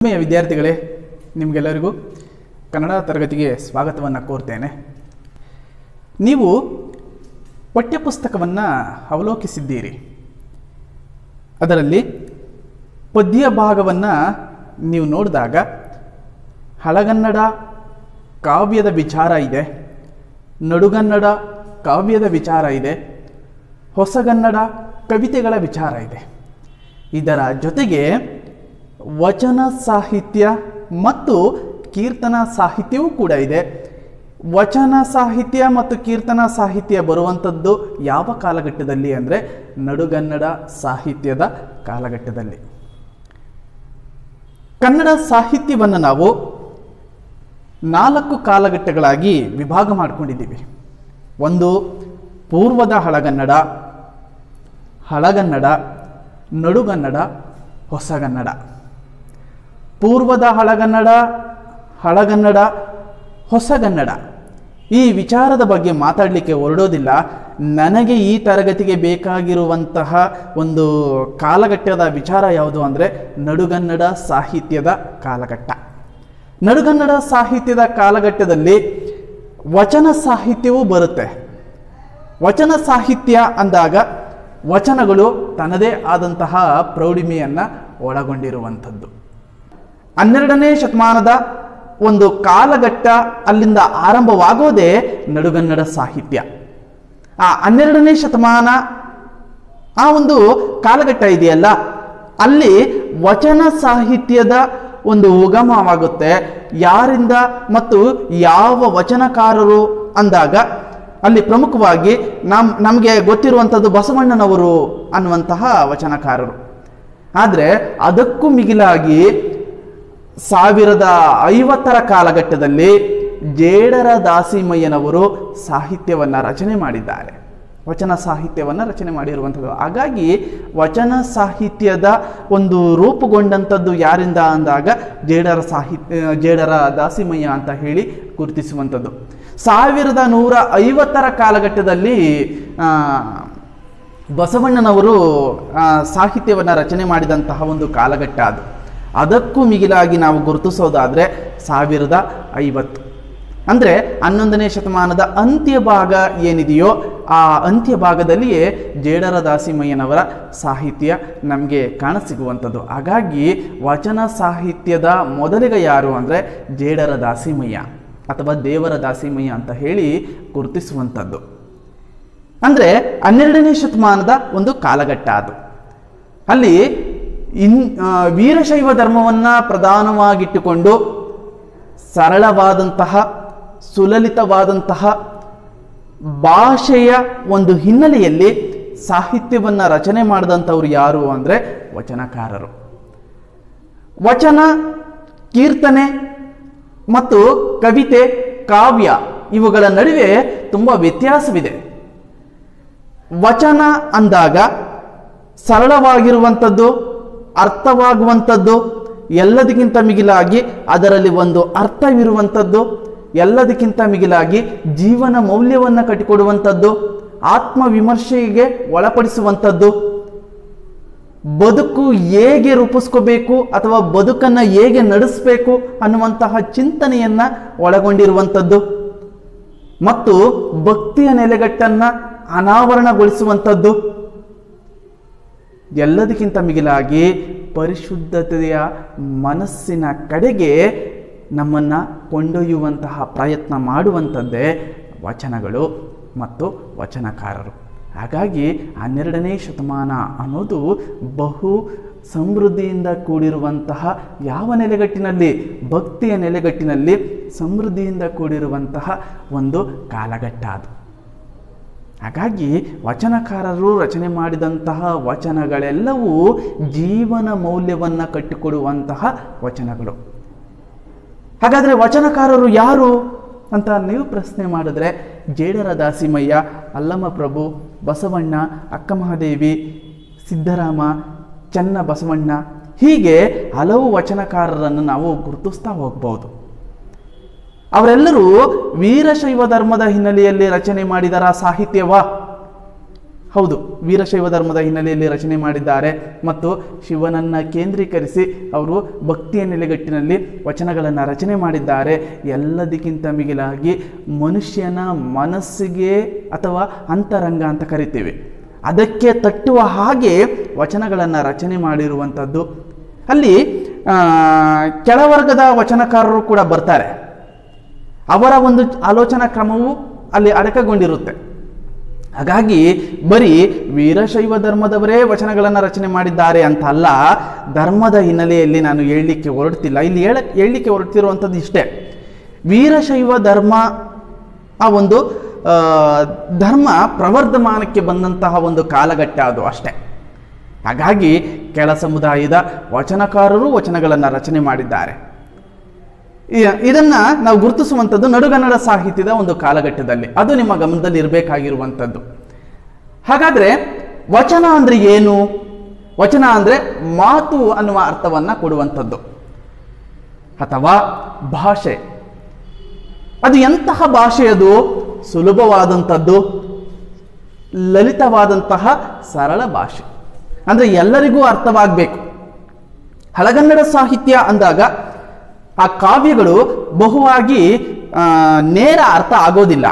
ಆತ್ಮೀಯ ವಿದ್ಯಾರ್ಥಿಗಳೇ ನಿಮಗೆಲ್ಲರಿಗೂ ಕನ್ನಡ ತರಗತಿಗೆ ಸ್ವಾಗತವನ್ನು ಕೋರ್ತೇನೆ ನೀವು ಪಠ್ಯಪುಸ್ತಕವನ್ನು ಅವಲೋಕಿಸಿದ್ದೀರಿ ಅದರಲ್ಲಿ ಪದ್ಯ ಭಾಗವನ್ನು ನೀವು ನೋಡಿದಾಗ ಹಳಗನ್ನಡ ಕಾವ್ಯದ ವಿಚಾರ ಇದೆ ನಡುಗನ್ನಡ ಕಾವ್ಯದ ವಿಚಾರ ಇದೆ ಹೊಸಗನ್ನಡ ಕವಿತೆಗಳ ವಿಚಾರ ಇದೆ ಇದರ ಜೊತೆಗೆ ವಚನ ಸಾಹಿತ್ಯ ಮತ್ತು ಕೀರ್ತನ ಸಾಹಿತ್ಯವೂ ಕೂಡ ಇದೆ ವಚನ ಸಾಹಿತ್ಯ ಮತ್ತು ಕೀರ್ತನ ಸಾಹಿತ್ಯ ಬರುವಂಥದ್ದು ಯಾವ ಕಾಲಘಟ್ಟದಲ್ಲಿ ಅಂದರೆ ನಡುಗನ್ನಡ ಸಾಹಿತ್ಯದ ಕಾಲಘಟ್ಟದಲ್ಲಿ ಕನ್ನಡ ಸಾಹಿತ್ಯವನ್ನು ನಾವು ನಾಲ್ಕು ಕಾಲಘಟ್ಟಗಳಾಗಿ ವಿಭಾಗ ಮಾಡಿಕೊಂಡಿದ್ದೀವಿ ಒಂದು ಪೂರ್ವದ ಹಳಗನ್ನಡ ಹಳಗನ್ನಡ ನಡುಗನ್ನಡ ಹೊಸಗನ್ನಡ ಪೂರ್ವದ ಹಳಗನ್ನಡ ಹಳಗನ್ನಡ ಹೊಸಗನ್ನಡ ಈ ವಿಚಾರದ ಬಗ್ಗೆ ಮಾತಾಡಲಿಕ್ಕೆ ಹೊರಡೋದಿಲ್ಲ ನನಗೆ ಈ ತರಗತಿಗೆ ಬೇಕಾಗಿರುವಂತಹ ಒಂದು ಕಾಲಘಟ್ಟದ ವಿಚಾರ ಯಾವುದು ಅಂದರೆ ನಡುಗನ್ನಡ ಸಾಹಿತ್ಯದ ಕಾಲಘಟ್ಟ ನಡುಗನ್ನಡ ಸಾಹಿತ್ಯದ ಕಾಲಘಟ್ಟದಲ್ಲಿ ವಚನ ಸಾಹಿತ್ಯವೂ ಬರುತ್ತೆ ವಚನ ಸಾಹಿತ್ಯ ಅಂದಾಗ ವಚನಗಳು ತನ್ನದೇ ಆದಂತಹ ಪ್ರೌಢಿಮೆಯನ್ನು ಒಳಗೊಂಡಿರುವಂಥದ್ದು ಹನ್ನೆರಡನೇ ಶತಮಾನದ ಒಂದು ಕಾಲಘಟ್ಟ ಅಲ್ಲಿಂದ ಆರಂಭವಾಗೋದೇ ನಡುಗನ್ನಡ ಸಾಹಿತ್ಯ ಆ ಹನ್ನೆರಡನೇ ಶತಮಾನ ಆ ಒಂದು ಕಾಲಘಟ್ಟ ಇದೆಯಲ್ಲ ಅಲ್ಲಿ ವಚನ ಸಾಹಿತ್ಯದ ಒಂದು ಉಗಮವಾಗುತ್ತೆ ಯಾರಿಂದ ಮತ್ತು ಯಾವ ವಚನಕಾರರು ಅಂದಾಗ ಅಲ್ಲಿ ಪ್ರಮುಖವಾಗಿ ನಮ್ ನಮಗೆ ಗೊತ್ತಿರುವಂಥದ್ದು ಬಸವಣ್ಣನವರು ಅನ್ನುವಂತಹ ವಚನಕಾರರು ಆದರೆ ಅದಕ್ಕೂ ಮಿಗಿಲಾಗಿ ಸಾವಿರದ ಐವತ್ತರ ಕಾಲಘಟ್ಟದಲ್ಲಿ ಜೇಡರ ದಾಸಿಮಯ್ಯನವರು ಸಾಹಿತ್ಯವನ್ನು ರಚನೆ ಮಾಡಿದ್ದಾರೆ ವಚನ ಸಾಹಿತ್ಯವನ್ನು ರಚನೆ ಮಾಡಿರುವಂಥದ್ದು ಹಾಗಾಗಿ ವಚನ ಸಾಹಿತ್ಯದ ಒಂದು ರೂಪುಗೊಂಡಂಥದ್ದು ಯಾರಿಂದ ಅಂದಾಗ ಜೇಡರ ಸಾಹಿತ್ಯ ಜೇಡರ ದಾಸಿಮಯ್ಯ ಅಂತ ಹೇಳಿ ಗುರುತಿಸುವಂಥದ್ದು ಸಾವಿರದ ನೂರ ಐವತ್ತರ ಕಾಲಘಟ್ಟದಲ್ಲಿ ಆ, ಬಸವಣ್ಣನವರು ಸಾಹಿತ್ಯವನ್ನು ರಚನೆ ಮಾಡಿದಂತಹ ಒಂದು ಕಾಲಘಟ್ಟ ಅದು ಅದಕ್ಕೂ ಮಿಗಿಲಾಗಿ ನಾವು ಗುರುತಿಸೋದಾದರೆ ಸಾವಿರದ ಐವತ್ತು ಅಂದರೆ ಹನ್ನೊಂದನೇ ಶತಮಾನದ ಅಂತ್ಯ ಭಾಗ ಏನಿದೆಯೋ ಆ ಅಂತ್ಯ ಭಾಗದಲ್ಲಿಯೇ ಜೇಡರ ದಾಸಿಮಯ್ಯನವರ ಸಾಹಿತ್ಯ ನಮಗೆ ಕಾಣಸಿಗುವಂಥದ್ದು ಹಾಗಾಗಿ ವಚನ ಸಾಹಿತ್ಯದ ಮೊದಲಿಗ ಯಾರು ಅಂದರೆ ಜೇಡರ ದಾಸಿಮಯ್ಯ ಅಥವಾ ದೇವರ ದಾಸಿಮಯ್ಯ ಅಂತ ಹೇಳಿ ಗುರುತಿಸುವಂಥದ್ದು ಅಂದರೆ ಹನ್ನೆರಡನೇ ಶತಮಾನದ ಒಂದು ಕಾಲಘಟ್ಟ ಅದು ಅಲ್ಲಿ ಇನ್ ಆ, ವೀರಶೈವ ಧರ್ಮವನ್ನು ಪ್ರಧಾನವಾಗಿಟ್ಟುಕೊಂಡು ಸರಳವಾದಂತಹ ಸುಲಲಿತವಾದಂತಹ ಭಾಷೆಯ ಒಂದು ಹಿನ್ನೆಲೆಯಲ್ಲಿ ಸಾಹಿತ್ಯವನ್ನು ರಚನೆ ಮಾಡಿದಂಥವ್ರು ಯಾರು ಅಂದರೆ ವಚನಕಾರರು ವಚನ ಕೀರ್ತನೆ ಮತ್ತು ಕವಿತೆ ಕಾವ್ಯ ಇವುಗಳ ನಡುವೆ ತುಂಬ ವ್ಯತ್ಯಾಸವಿದೆ ವಚನ ಅಂದಾಗ ಸರಳವಾಗಿರುವಂಥದ್ದು ಅರ್ಥವಾಗುವಂಥದ್ದು ಎಲ್ಲದಕ್ಕಿಂತ ಮಿಗಿಲಾಗಿ ಅದರಲ್ಲಿ ಒಂದು ಅರ್ಥವಿರುವಂಥದ್ದು ಎಲ್ಲದಕ್ಕಿಂತ ಮಿಗಿಲಾಗಿ ಜೀವನ ಮೌಲ್ಯವನ್ನು ಕಟ್ಟಿಕೊಡುವಂಥದ್ದು ಆತ್ಮವಿಮರ್ಶೆಗೆ ಒಳಪಡಿಸುವಂಥದ್ದು ಬದುಕು ಹೇಗೆ ರೂಪಿಸ್ಕೋಬೇಕು ಅಥವಾ ಬದುಕನ್ನು ಹೇಗೆ ನಡೆಸಬೇಕು ಅನ್ನುವಂತಹ ಚಿಂತನೆಯನ್ನು ಒಳಗೊಂಡಿರುವಂಥದ್ದು ಮತ್ತು ಭಕ್ತಿಯ ನೆಲೆಗಟ್ಟನ್ನು ಅನಾವರಣಗೊಳಿಸುವಂಥದ್ದು ಎಲ್ಲದಕ್ಕಿಂತ ಮಿಗಿಲಾಗಿ ಪರಿಶುದ್ಧತೆಯ ಮನಸ್ಸಿನ ಕಡೆಗೆ ನಮ್ಮನ್ನು ಕೊಂಡೊಯ್ಯುವಂತಹ ಪ್ರಯತ್ನ ಮಾಡುವಂಥದ್ದೇ ವಚನಗಳು ಮತ್ತು ವಚನಕಾರರು ಹಾಗಾಗಿ ಹನ್ನೆರಡನೇ ಶತಮಾನ ಅನ್ನೋದು ಬಹು ಸಮೃದ್ಧಿಯಿಂದ ಕೂಡಿರುವಂತಹ ಯಾವ ನೆಲೆಗಟ್ಟಿನಲ್ಲಿ ಭಕ್ತಿಯ ನೆಲೆಗಟ್ಟಿನಲ್ಲಿ ಸಮೃದ್ಧಿಯಿಂದ ಕೂಡಿರುವಂತಹ ಒಂದು ಕಾಲಘಟ್ಟ ಅದು ಹಾಗಾಗಿ ವಚನಕಾರರು ರಚನೆ ಮಾಡಿದಂತಹ ವಚನಗಳೆಲ್ಲವೂ ಜೀವನ ಮೌಲ್ಯವನ್ನು ಕಟ್ಟಿಕೊಡುವಂತಹ ವಚನಗಳು ಹಾಗಾದರೆ ವಚನಕಾರರು ಯಾರು ಅಂತ ನೀವು ಪ್ರಶ್ನೆ ಮಾಡಿದ್ರೆ ಜೇಡರ ದಾಸಿಮಯ್ಯ ಅಲ್ಲಮ ಪ್ರಭು ಬಸವಣ್ಣ ಅಕ್ಕಮಹಾದೇವಿ ಸಿದ್ದರಾಮ ಚನ್ನ ಬಸವಣ್ಣ ಹೀಗೆ ಹಲವು ವಚನಕಾರರನ್ನು ನಾವು ಗುರುತಿಸ್ತಾ ಹೋಗ್ಬೋದು ಅವರೆಲ್ಲರೂ ವೀರಶೈವ ಧರ್ಮದ ಹಿನ್ನೆಲೆಯಲ್ಲಿ ರಚನೆ ಮಾಡಿದರ ಸಾಹಿತ್ಯವ ಹೌದು ವೀರಶೈವ ಧರ್ಮದ ಹಿನ್ನೆಲೆಯಲ್ಲಿ ರಚನೆ ಮಾಡಿದ್ದಾರೆ ಮತ್ತು ಶಿವನನ್ನು ಕೇಂದ್ರೀಕರಿಸಿ ಅವರು ಭಕ್ತಿಯ ನೆಲೆಗಟ್ಟಿನಲ್ಲಿ ವಚನಗಳನ್ನು ರಚನೆ ಮಾಡಿದ್ದಾರೆ ಎಲ್ಲದಕ್ಕಿಂತ ಮಿಗಿಲಾಗಿ ಮನುಷ್ಯನ ಮನಸ್ಸಿಗೆ ಅಥವಾ ಅಂತರಂಗ ಅಂತ ಕರಿತೀವಿ ಅದಕ್ಕೆ ತಟ್ಟುವ ಹಾಗೆ ವಚನಗಳನ್ನು ರಚನೆ ಮಾಡಿರುವಂಥದ್ದು ಅಲ್ಲಿ ಆ, ಕೆಳವರ್ಗದ ವಚನಕಾರರು ಕೂಡ ಬರ್ತಾರೆ ಅವರ ಒಂದು ಆಲೋಚನಾ ಕ್ರಮವು ಅಲ್ಲಿ ಅಡಕಗೊಂಡಿರುತ್ತೆ ಹಾಗಾಗಿ ಬರೀ ವೀರಶೈವ ಧರ್ಮದವರೇ ವಚನಗಳನ್ನು ರಚನೆ ಮಾಡಿದ್ದಾರೆ ಅಂತ ಅಲ್ಲ ಧರ್ಮದ ಹಿನ್ನೆಲೆಯಲ್ಲಿ ನಾನು ಹೇಳಲಿಕ್ಕೆ ಹೊರಡ್ತಿಲ್ಲ ಇಲ್ಲಿ ಹೇಳ ಹೇಳಲಿಕ್ಕೆ ಹೊರಡ್ತಿರುವಂಥದ್ದು ಇಷ್ಟೇ ವೀರಶೈವ ಧರ್ಮ ಆ ಒಂದು ಆ, ಧರ್ಮ ಪ್ರವರ್ಧಮಾನಕ್ಕೆ ಬಂದಂತಹ ಒಂದು ಕಾಲಘಟ್ಟ ಅದು ಅಷ್ಟೇ ಹಾಗಾಗಿ ಕೆಳ ಸಮುದಾಯದ ವಚನಕಾರರು ವಚನಗಳನ್ನು ರಚನೆ ಮಾಡಿದ್ದಾರೆ ಇ- ಇದನ್ನ ನಾವು ಗುರುತಿಸುವಂಥದ್ದು ನಡುಗನ್ನಡ ಸಾಹಿತ್ಯದ ಒಂದು ಕಾಲಘಟ್ಟದಲ್ಲಿ ಅದು ನಿಮ್ಮ ಗಮನದಲ್ಲಿ ಇರಬೇಕಾಗಿರುವಂಥದ್ದು ಹಾಗಾದ್ರೆ ವಚನ ಅಂದ್ರೆ ಏನು ವಚನ ಅಂದ್ರೆ ಮಾತು ಅನ್ನುವ ಅರ್ಥವನ್ನ ಕೊಡುವಂಥದ್ದು ಅಥವಾ ಭಾಷೆ ಅದು ಎಂತಹ ಭಾಷೆ ಅದು ಸುಲಭವಾದಂಥದ್ದು ಲಲಿತವಾದಂತಹ ಸರಳ ಭಾಷೆ ಅಂದ್ರೆ ಎಲ್ಲರಿಗೂ ಅರ್ಥವಾಗಬೇಕು ಹಳಗನ್ನಡ ಸಾಹಿತ್ಯ ಅಂದಾಗ ಆ ಕಾವ್ಯಗಳು ಬಹುವಾಗಿ ಆ, ನೇರ ಅರ್ಥ ಆಗೋದಿಲ್ಲ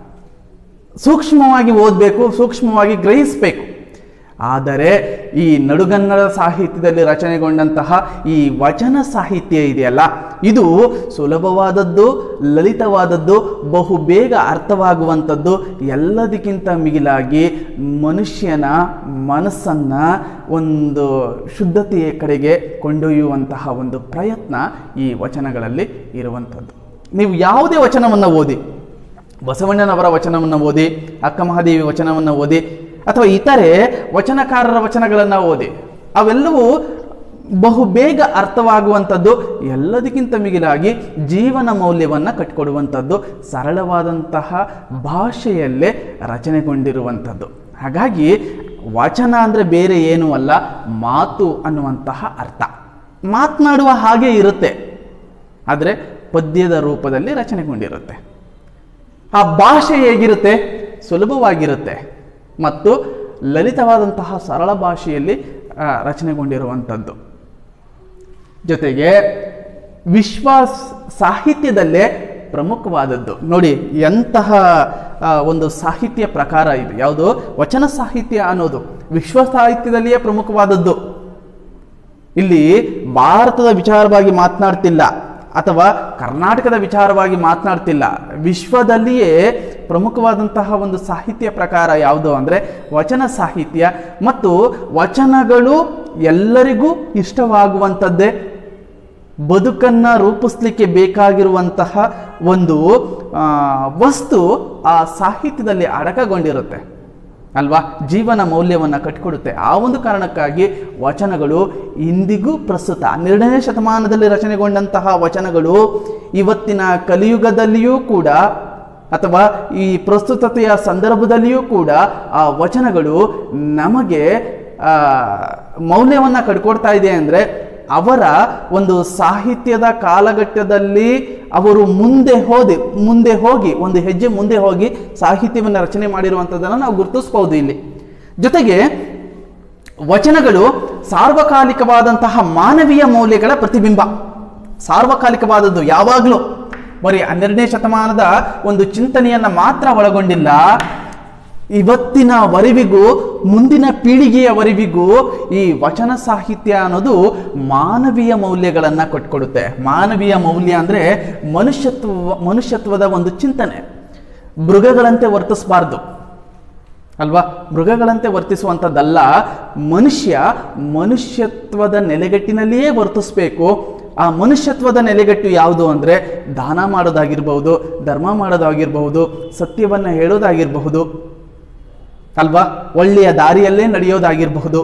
ಸೂಕ್ಷ್ಮವಾಗಿ ಓದಬೇಕು ಸೂಕ್ಷ್ಮವಾಗಿ ಗ್ರಹಿಸಬೇಕು ಆದರೆ ಈ ನಡುಗನ್ನಡ ಸಾಹಿತ್ಯದಲ್ಲಿ ರಚನೆಗೊಂಡಂತಹ ಈ ವಚನ ಸಾಹಿತ್ಯ ಇದೆಯಲ್ಲ ಇದು ಸುಲಭವಾದದ್ದು ಲಲಿತವಾದದ್ದು ಬಹು ಬೇಗ ಅರ್ಥವಾಗುವಂಥದ್ದು ಎಲ್ಲದಕ್ಕಿಂತ ಮಿಗಿಲಾಗಿ ಮನುಷ್ಯನ ಮನಸ್ಸನ್ನು ಒಂದು ಶುದ್ಧತೆಯ ಕಡೆಗೆ ಕೊಂಡೊಯ್ಯುವಂತಹ ಒಂದು ಪ್ರಯತ್ನ ಈ ವಚನಗಳಲ್ಲಿ ಇರುವಂಥದ್ದು ನೀವು ಯಾವುದೇ ವಚನವನ್ನು ಓದಿ ಬಸವಣ್ಣನವರ ವಚನವನ್ನು ಓದಿ ಅಕ್ಕ ಮಹಾದೇವಿ ವಚನವನ್ನು ಓದಿ ಅಥವಾ ಇತರೆ ವಚನಕಾರರ ವಚನಗಳನ್ನು ಓದಿ ಅವೆಲ್ಲವೂ ಬಹು ಬೇಗ ಅರ್ಥವಾಗುವಂಥದ್ದು ಎಲ್ಲದಕ್ಕಿಂತ ಮಿಗಿಲಾಗಿ ಜೀವನ ಮೌಲ್ಯವನ್ನು ಕಟ್ಕೊಡುವಂಥದ್ದು ಸರಳವಾದಂತಹ ಭಾಷೆಯಲ್ಲೇ ರಚನೆಗೊಂಡಿರುವಂಥದ್ದು ಹಾಗಾಗಿ ವಚನ ಅಂದರೆ ಬೇರೆ ಏನೂ ಅಲ್ಲ ಮಾತು ಅನ್ನುವಂತಹ ಅರ್ಥ ಮಾತನಾಡುವ ಹಾಗೆ ಇರುತ್ತೆ ಆದರೆ ಪದ್ಯದ ರೂಪದಲ್ಲಿ ರಚನೆಗೊಂಡಿರುತ್ತೆ ಆ ಭಾಷೆ ಹೇಗಿರುತ್ತೆ ಸುಲಭವಾಗಿರುತ್ತೆ ಮತ್ತು ಲಲಿತವಾದಂತಹ ಸರಳ ಭಾಷೆಯಲ್ಲಿ ಆ, ರಚನೆಗೊಂಡಿರುವಂಥದ್ದು ಜೊತೆಗೆ ವಿಶ್ವ ಸಾಹಿತ್ಯದಲ್ಲೇ ಪ್ರಮುಖವಾದದ್ದು ನೋಡಿ ಎಂತಹ ಆ, ಒಂದು ಸಾಹಿತ್ಯ ಪ್ರಕಾರ ಇದು ಯಾವುದು ವಚನ ಸಾಹಿತ್ಯ ಅನ್ನೋದು ವಿಶ್ವ ಸಾಹಿತ್ಯದಲ್ಲಿಯೇ ಪ್ರಮುಖವಾದದ್ದು ಇಲ್ಲಿ ಭಾರತದ ವಿಚಾರವಾಗಿ ಮಾತನಾಡ್ತಿಲ್ಲ ಅಥವಾ ಕರ್ನಾಟಕದ ವಿಚಾರವಾಗಿ ಮಾತನಾಡ್ತಿಲ್ಲ ವಿಶ್ವದಲ್ಲಿಯೇ ಪ್ರಮುಖವಾದಂತಹ ಒಂದು ಸಾಹಿತ್ಯ ಪ್ರಕಾರ ಯಾವುದು ಅಂದರೆ ವಚನ ಸಾಹಿತ್ಯ ಮತ್ತು ವಚನಗಳು ಎಲ್ಲರಿಗೂ ಇಷ್ಟವಾಗುವಂಥದ್ದೇ ಬದುಕನ್ನು ರೂಪಿಸ್ಲಿಕ್ಕೆ ಬೇಕಾಗಿರುವಂತಹ ಒಂದು ಆ, ವಸ್ತು ಆ ಸಾಹಿತ್ಯದಲ್ಲಿ ಅಡಕಗೊಂಡಿರುತ್ತೆ ಅಲ್ವಾ ಜೀವನ ಮೌಲ್ಯವನ್ನು ಕಟ್ಟಿಕೊಡುತ್ತೆ ಆ ಒಂದು ಕಾರಣಕ್ಕಾಗಿ ವಚನಗಳು ಇಂದಿಗೂ ಪ್ರಸ್ತುತ ಹನ್ನೆರಡನೇ ಶತಮಾನದಲ್ಲಿ ರಚನೆಗೊಂಡಂತಹ ವಚನಗಳು ಇವತ್ತಿನ ಕಲಿಯುಗದಲ್ಲಿಯೂ ಕೂಡ ಅಥವಾ ಈ ಪ್ರಸ್ತುತತೆಯ ಸಂದರ್ಭದಲ್ಲಿಯೂ ಕೂಡ ಆ ವಚನಗಳು ನಮಗೆ ಆ, ಮೌಲ್ಯವನ್ನು ಕಟ್ಕೊಡ್ತಾ ಇದೆ ಅಂದರೆ ಅವರ ಒಂದು ಸಾಹಿತ್ಯದ ಕಾಲಘಟ್ಟದಲ್ಲಿ ಅವರು ಮುಂದೆ ಹೋದಿ ಮುಂದೆ ಹೋಗಿ ಒಂದು ಹೆಜ್ಜೆ ಮುಂದೆ ಹೋಗಿ ಸಾಹಿತ್ಯವನ್ನು ರಚನೆ ಮಾಡಿರುವಂಥದ್ದನ್ನು ನಾವು ಗುರುತಿಸ್ಬೋದು ಇಲ್ಲಿ ಜೊತೆಗೆ ವಚನಗಳು ಸಾರ್ವಕಾಲಿಕವಾದಂತಹ ಮಾನವೀಯ ಮೌಲ್ಯಗಳ ಪ್ರತಿಬಿಂಬ ಸಾರ್ವಕಾಲಿಕವಾದದ್ದು ಯಾವಾಗಲೂ ಬರೀ ಹನ್ನೆರಡನೇ ಶತಮಾನದ ಒಂದು ಚಿಂತನೆಯನ್ನ ಮಾತ್ರ ಒಳಗೊಂಡಿಲ್ಲ ಇವತ್ತಿನವರೆವಿಗೂ ಮುಂದಿನ ಪೀಳಿಗೆಯವರೆವಿಗೂ ಈ ವಚನ ಸಾಹಿತ್ಯ ಅನ್ನೋದು ಮಾನವೀಯ ಮೌಲ್ಯಗಳನ್ನು ಕೊಟ್ಕೊಡುತ್ತೆ ಮಾನವೀಯ ಮೌಲ್ಯ ಅಂದರೆ ಮನುಷ್ಯತ್ವ ಮನುಷ್ಯತ್ವದ ಒಂದು ಚಿಂತನೆ ಮೃಗಗಳಂತೆ ವರ್ತಿಸಬಾರ್ದು ಅಲ್ವಾ ಮೃಗಗಳಂತೆ ವರ್ತಿಸುವಂಥದ್ದಲ್ಲ ಮನುಷ್ಯ ಮನುಷ್ಯತ್ವದ ನೆಲೆಗಟ್ಟಿನಲ್ಲಿಯೇ ವರ್ತಿಸ್ಬೇಕು ಆ ಮನುಷ್ಯತ್ವದ ನೆಲೆಗಟ್ಟು ಯಾವುದು ಅಂದರೆ ದಾನ ಮಾಡೋದಾಗಿರ್ಬಹುದು ಧರ್ಮ ಮಾಡೋದಾಗಿರ್ಬಹುದು ಸತ್ಯವನ್ನು ಹೇಳೋದಾಗಿರಬಹುದು ಅಲ್ವಾ ಒಳ್ಳೆಯ ದಾರಿಯಲ್ಲೇ ನಡೆಯೋದಾಗಿರಬಹುದು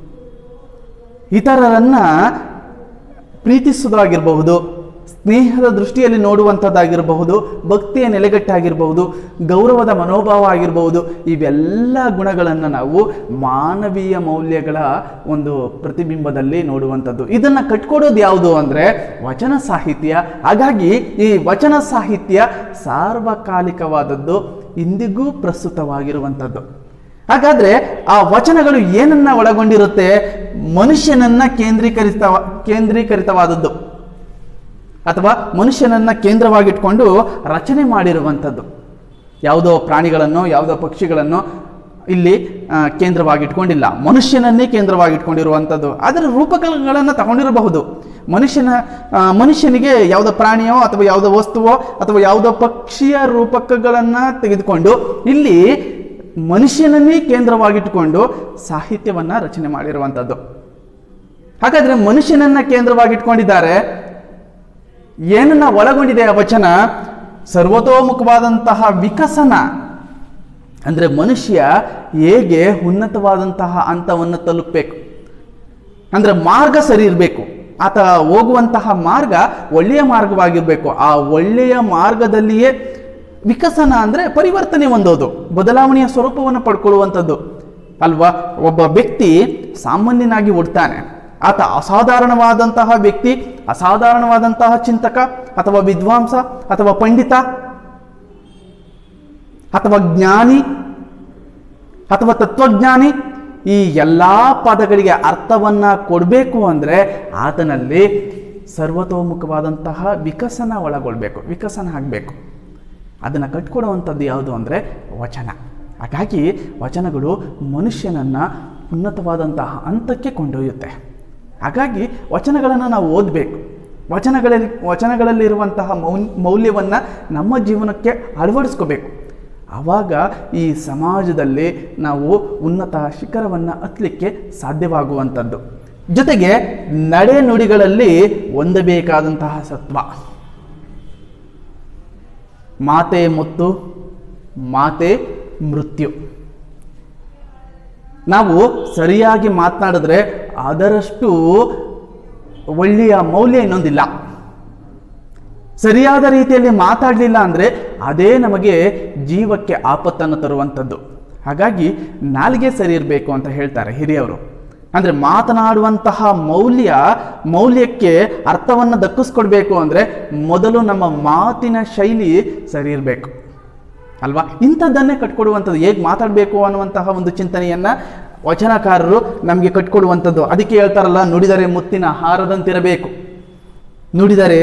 ಇತರರನ್ನ ಪ್ರೀತಿಸೋದಾಗಿರಬಹುದು ಸ್ನೇಹದ ದೃಷ್ಟಿಯಲ್ಲಿ ನೋಡುವಂಥದ್ದಾಗಿರಬಹುದು ಭಕ್ತಿಯ ನೆಲೆಗಟ್ಟಾಗಿರಬಹುದು ಗೌರವದ ಮನೋಭಾವ ಆಗಿರಬಹುದು ಇವೆಲ್ಲ ಗುಣಗಳನ್ನು ನಾವು ಮಾನವೀಯ ಮೌಲ್ಯಗಳ ಒಂದು ಪ್ರತಿಬಿಂಬದಲ್ಲಿ ನೋಡುವಂಥದ್ದು ಇದನ್ನು ಕಟ್ಕೊಡೋದು ಯಾವುದು ಅಂದರೆ ವಚನ ಸಾಹಿತ್ಯ ಹಾಗಾಗಿ ಈ ವಚನ ಸಾಹಿತ್ಯ ಸಾರ್ವಕಾಲಿಕವಾದದ್ದು ಇಂದಿಗೂ ಪ್ರಸ್ತುತವಾಗಿರುವಂಥದ್ದು ಹಾಗಾದ್ರೆ ಆ ವಚನಗಳು ಏನನ್ನ ಒಳಗೊಂಡಿರುತ್ತೆ ಮನುಷ್ಯನನ್ನ ಕೇಂದ್ರೀಕರಿತ ಕೇಂದ್ರೀಕರಿತವಾದದ್ದು ಅಥವಾ ಮನುಷ್ಯನನ್ನ ಕೇಂದ್ರವಾಗಿಟ್ಕೊಂಡು ರಚನೆ ಮಾಡಿರುವಂಥದ್ದು ಯಾವುದೋ ಪ್ರಾಣಿಗಳನ್ನು ಯಾವುದೋ ಪಕ್ಷಿಗಳನ್ನು ಇಲ್ಲಿ ಆ, ಕೇಂದ್ರವಾಗಿಟ್ಕೊಂಡಿಲ್ಲ ಮನುಷ್ಯನನ್ನೇ ಕೇಂದ್ರವಾಗಿಟ್ಕೊಂಡಿರುವಂಥದ್ದು ಅದರ ರೂಪಕಗಳನ್ನು ತಗೊಂಡಿರಬಹುದು ಮನುಷ್ಯನ ಆ, ಮನುಷ್ಯನಿಗೆ ಯಾವುದೋ ಪ್ರಾಣಿಯೋ ಅಥವಾ ಯಾವುದೋ ವಸ್ತುವೋ ಅಥವಾ ಯಾವುದೋ ಪಕ್ಷಿಯ ರೂಪಕಗಳನ್ನು ತೆಗೆದುಕೊಂಡು ಇಲ್ಲಿ ಮನುಷ್ಯನನ್ನೇ ಕೇಂದ್ರವಾಗಿಟ್ಟುಕೊಂಡು ಸಾಹಿತ್ಯವನ್ನ ರಚನೆ ಮಾಡಿರುವಂಥದ್ದು ಹಾಗಾದ್ರೆ ಮನುಷ್ಯನನ್ನ ಕೇಂದ್ರವಾಗಿಟ್ಕೊಂಡಿದ್ದಾರೆ ಏನನ್ನ ಒಳಗೊಂಡಿದೆ ಆ ವಚನ ಸರ್ವತೋಮುಖವಾದಂತಹ ವಿಕಸನ ಅಂದ್ರೆ ಮನುಷ್ಯ ಹೇಗೆ ಉನ್ನತವಾದಂತಹ ಹಂತವನ್ನು ತಲುಪಬೇಕು ಅಂದ್ರೆ ಮಾರ್ಗ ಸರಿ ಇರಬೇಕು ಆತ ಹೋಗುವಂತಹ ಮಾರ್ಗ ಒಳ್ಳೆಯ ಮಾರ್ಗವಾಗಿರಬೇಕು ಆ ಒಳ್ಳೆಯ ಮಾರ್ಗದಲ್ಲಿಯೇ ವಿಕಸನ ಅಂದ್ರೆ ಪರಿವರ್ತನೆ ಹೊಂದೋದು ಬದಲಾವಣೆಯ ಸ್ವರೂಪವನ್ನು ಪಡ್ಕೊಳ್ಳುವಂಥದ್ದು ಅಲ್ವಾ ಒಬ್ಬ ವ್ಯಕ್ತಿ ಸಾಮಾನ್ಯನಾಗಿ ಹುಡ್ತಾನೆ ಆತ ಅಸಾಧಾರಣವಾದಂತಹ ವ್ಯಕ್ತಿ ಅಸಾಧಾರಣವಾದಂತಹ ಚಿಂತಕ ಅಥವಾ ವಿದ್ವಾಂಸ ಅಥವಾ ಪಂಡಿತ ಅಥವಾ ಜ್ಞಾನಿ ಅಥವಾ ತತ್ವಜ್ಞಾನಿ ಈ ಎಲ್ಲ ಪದಗಳಿಗೆ ಅರ್ಥವನ್ನ ಕೊಡಬೇಕು ಅಂದರೆ ಆತನಲ್ಲಿ ಸರ್ವತೋಮುಖವಾದಂತಹ ವಿಕಸನ ಒಳಗೊಳ್ಬೇಕು ವಿಕಸನ ಆಗಬೇಕು ಅದನ್ನು ಕಟ್ಕೊಡುವಂಥದ್ದು ಯಾವುದು ಅಂದರೆ ವಚನ ಹಾಗಾಗಿ ವಚನಗಳು ಮನುಷ್ಯನನ್ನು ಉನ್ನತವಾದಂತಹ ಹಂತಕ್ಕೆ ಕೊಂಡೊಯ್ಯುತ್ತೆ ಹಾಗಾಗಿ ವಚನಗಳನ್ನು ನಾವು ಓದಬೇಕು ವಚನಗಳಲ್ಲಿ ವಚನಗಳಲ್ಲಿರುವಂತಹ ಮೌನ್ ಮೌಲ್ಯವನ್ನು ನಮ್ಮ ಜೀವನಕ್ಕೆ ಅಳವಡಿಸ್ಕೋಬೇಕು ಆವಾಗ ಈ ಸಮಾಜದಲ್ಲಿ ನಾವು ಉನ್ನತ ಶಿಖರವನ್ನು ಹತ್ತಲಿಕ್ಕೆ ಸಾಧ್ಯವಾಗುವಂಥದ್ದು ಜೊತೆಗೆ ನಡೆ ನುಡಿಗಳಲ್ಲಿ ಹೊಂದಬೇಕಾದಂತಹ ಸತ್ವ ಮಾತೆ ಮುತ್ತು ಮಾತೆ ಮೃತ್ಯು ನಾವು ಸರಿಯಾಗಿ ಮಾತನಾಡಿದ್ರೆ ಅದರಷ್ಟು ಒಳ್ಳೆಯ ಮೌಲ್ಯ ಇನ್ನೊಂದಿಲ್ಲ ಸರಿಯಾದ ರೀತಿಯಲ್ಲಿ ಮಾತಾಡಲಿಲ್ಲ ಅಂದರೆ ಅದೇ ನಮಗೆ ಜೀವಕ್ಕೆ ಆಪತ್ತನ್ನು ತರುವಂಥದ್ದು ಹಾಗಾಗಿ ನಾಲಿಗೆ ಸರಿ ಇರಬೇಕು ಅಂತ ಹೇಳ್ತಾರೆ ಹಿರಿಯವರು ಅಂದರೆ ಮಾತನಾಡುವಂತಹ ಮೌಲ್ಯ ಮೌಲ್ಯಕ್ಕೆ ಅರ್ಥವನ್ನು ದಕ್ಕಿಸ್ಕೊಡ್ಬೇಕು ಅಂದರೆ ಮೊದಲು ನಮ್ಮ ಮಾತಿನ ಶೈಲಿ ಸರಿ ಇರಬೇಕು ಅಲ್ವಾ ಇಂಥದ್ದನ್ನೇ ಕಟ್ಕೊಡುವಂಥದ್ದು ಹೇಗೆ ಮಾತಾಡಬೇಕು ಅನ್ನುವಂತಹ ಒಂದು ಚಿಂತನೆಯನ್ನ ವಚನಕಾರರು ನಮಗೆ ಕಟ್ಕೊಡುವಂಥದ್ದು ಅದಕ್ಕೆ ಹೇಳ್ತಾರಲ್ಲ ನುಡಿದರೆ ಮುತ್ತಿನ ಹಾರದಂತಿರಬೇಕು ನುಡಿದರೆ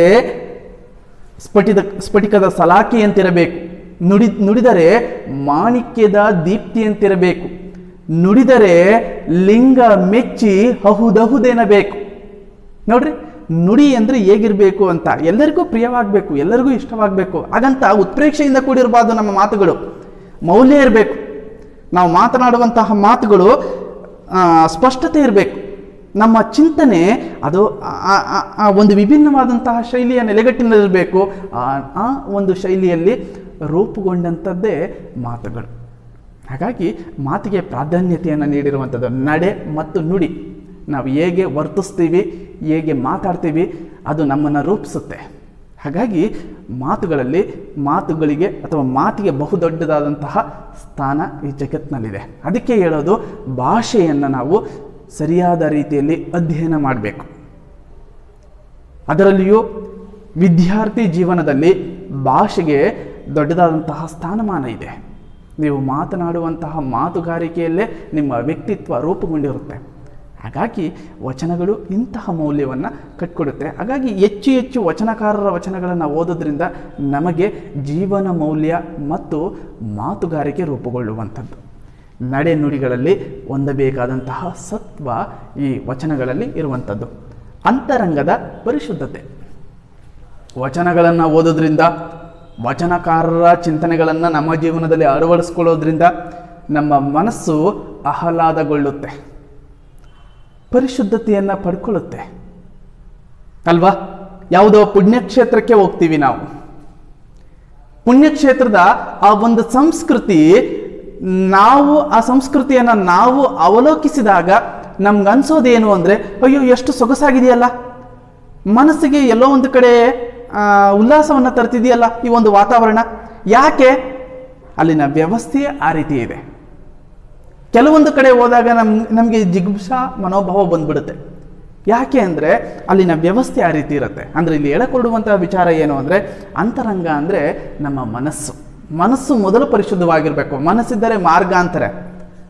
ಸ್ಫಟಿದ ಸ್ಫಟಿಕದ ಸಲಾಕೆಯಂತಿರಬೇಕು ನುಡಿ ನುಡಿದರೆ ಮಾಣಿಕ್ಯದ ದೀಪ್ತಿಯಂತಿರಬೇಕು ನುಡಿದರೆ ಲಿಂಗ ಮೆಚ್ಚಿ ಅಹುದಹುದೆನಬೇಕು ನೋಡ್ರಿ ನುಡಿ ಅಂದರೆ ಹೇಗಿರಬೇಕು ಅಂತ ಎಲ್ಲರಿಗೂ ಪ್ರಿಯವಾಗಬೇಕು ಎಲ್ಲರಿಗೂ ಇಷ್ಟವಾಗಬೇಕು ಹಾಗಂತ ಉತ್ಪ್ರೇಕ್ಷೆಯಿಂದ ಕೂಡಿರಬಾರ್ದು ನಮ್ಮ ಮಾತುಗಳು ಮೌಲ್ಯ ಇರಬೇಕು ನಾವು ಮಾತನಾಡುವಂತಹ ಮಾತುಗಳು ಆ, ಸ್ಪಷ್ಟತೆ ಇರಬೇಕು ನಮ್ಮ ಚಿಂತನೆ ಅದು ಆ- ಆ- ಆ ಒಂದು ವಿಭಿನ್ನವಾದಂತಹ ಶೈಲಿಯ ನೆಲೆಗಟ್ಟಿನಲ್ಲಿರಬೇಕು ಆ ಆ ಒಂದು ಶೈಲಿಯಲ್ಲಿ ರೂಪುಗೊಂಡಂಥದ್ದೇ ಮಾತುಗಳು ಹಾಗಾಗಿ ಮಾತಿಗೆ ಪ್ರಾಧಾನ್ಯತೆಯನ್ನು ನೀಡಿರುವಂಥದ್ದು ನಡೆ ಮತ್ತು ನುಡಿ ನಾವು ಹೇಗೆ ವರ್ತಿಸ್ತೀವಿ ಹೇಗೆ ಮಾತಾಡ್ತೀವಿ ಅದು ನಮ್ಮನ್ನು ರೂಪಿಸುತ್ತೆ ಹಾಗಾಗಿ ಮಾತುಗಳಲ್ಲಿ ಮಾತುಗಳಿಗೆ ಅಥವಾ ಮಾತಿಗೆ ಬಹುದೊಡ್ಡದಾದಂತಹ ಸ್ಥಾನ ಈ ಜಗತ್ತಿನಲ್ಲಿದೆ ಅದಕ್ಕೆ ಹೇಳೋದು ಭಾಷೆಯನ್ನು ನಾವು ಸರಿಯಾದ ರೀತಿಯಲ್ಲಿ ಅಧ್ಯಯನ ಮಾಡಬೇಕು ಅದರಲ್ಲಿಯೂ ವಿದ್ಯಾರ್ಥಿ ಜೀವನದಲ್ಲಿ ಭಾಷೆಗೆ ದೊಡ್ಡದಾದಂತಹ ಸ್ಥಾನಮಾನ ಇದೆ ನೀವು ಮಾತನಾಡುವಂತಹ ಮಾತುಗಾರಿಕೆಯಲ್ಲೇ ನಿಮ್ಮ ವ್ಯಕ್ತಿತ್ವ ರೂಪುಗೊಂಡಿರುತ್ತೆ ಹಾಗಾಗಿ ವಚನಗಳು ಇಂತಹ ಮೌಲ್ಯವನ್ನು ಕಟ್ಕೊಡುತ್ತೆ ಹಾಗಾಗಿ ಹೆಚ್ಚು ಹೆಚ್ಚು ವಚನಕಾರರ ವಚನಗಳನ್ನು ಓದೋದ್ರಿಂದ ನಮಗೆ ಜೀವನ ಮೌಲ್ಯ ಮತ್ತು ಮಾತುಗಾರಿಕೆ ರೂಪುಗೊಳ್ಳುವಂಥದ್ದು ನಡೆ ನುಡಿಗಳಲ್ಲಿ ಹೊಂದಬೇಕಾದಂತಹ ಸತ್ವ ಈ ವಚನಗಳಲ್ಲಿ ಇರುವಂಥದ್ದು ಅಂತರಂಗದ ಪರಿಶುದ್ಧತೆ ವಚನಗಳನ್ನು ಓದೋದ್ರಿಂದ ವಚನಕಾರರ ಚಿಂತನೆಗಳನ್ನು ನಮ್ಮ ಜೀವನದಲ್ಲಿ ಅಳವಡಿಸ್ಕೊಳ್ಳೋದ್ರಿಂದ ನಮ್ಮ ಮನಸ್ಸು ಆಹ್ಲಾದಗೊಳ್ಳುತ್ತೆ ಪರಿಶುದ್ಧತೆಯನ್ನು ಪಡ್ಕೊಳ್ಳುತ್ತೆ ಅಲ್ವಾ ಯಾವುದೋ ಪುಣ್ಯಕ್ಷೇತ್ರಕ್ಕೆ ಹೋಗ್ತೀವಿ ನಾವು ಪುಣ್ಯಕ್ಷೇತ್ರದ ಆ ಒಂದು ಸಂಸ್ಕೃತಿ ನಾವು ಆ ಸಂಸ್ಕೃತಿಯನ್ನು ನಾವು ಅವಲೋಕಿಸಿದಾಗ ನಮ್ಗನ್ಸೋದೇನು ಅಂದರೆ ಅಯ್ಯೋ ಎಷ್ಟು ಸೊಗಸಾಗಿದೆಯಲ್ಲ ಮನಸ್ಸಿಗೆ ಎಲ್ಲೋ ಒಂದು ಕಡೆ ಆ, ಉಲ್ಲಾಸವನ್ನು ತರ್ತಿದೆಯಲ್ಲ ಈ ಒಂದು ವಾತಾವರಣ ಯಾಕೆ ಅಲ್ಲಿನ ವ್ಯವಸ್ಥೆ ಆ ರೀತಿ ಇದೆ ಕೆಲವೊಂದು ಕಡೆ ಹೋದಾಗ ನಮ್ ನಮಗೆ ಜಿಗುಪ್ಸಾ ಮನೋಭಾವ ಬಂದ್ಬಿಡುತ್ತೆ ಯಾಕೆ ಅಂದರೆ ಅಲ್ಲಿನ ವ್ಯವಸ್ಥೆ ಆ ರೀತಿ ಇರುತ್ತೆ ಅಂದರೆ ಇಲ್ಲಿ ಹೇಳಿಕೊಡುವಂತಹ ವಿಚಾರ ಏನು ಅಂದರೆ ಅಂತರಂಗ ಅಂದರೆ ನಮ್ಮ ಮನಸ್ಸು ಮನಸ್ಸು ಮೊದಲು ಪರಿಶುದ್ಧವಾಗಿರಬೇಕು ಮನಸ್ಸಿದ್ದರೆ ಮಾರ್ಗ ಅಂತಾರೆ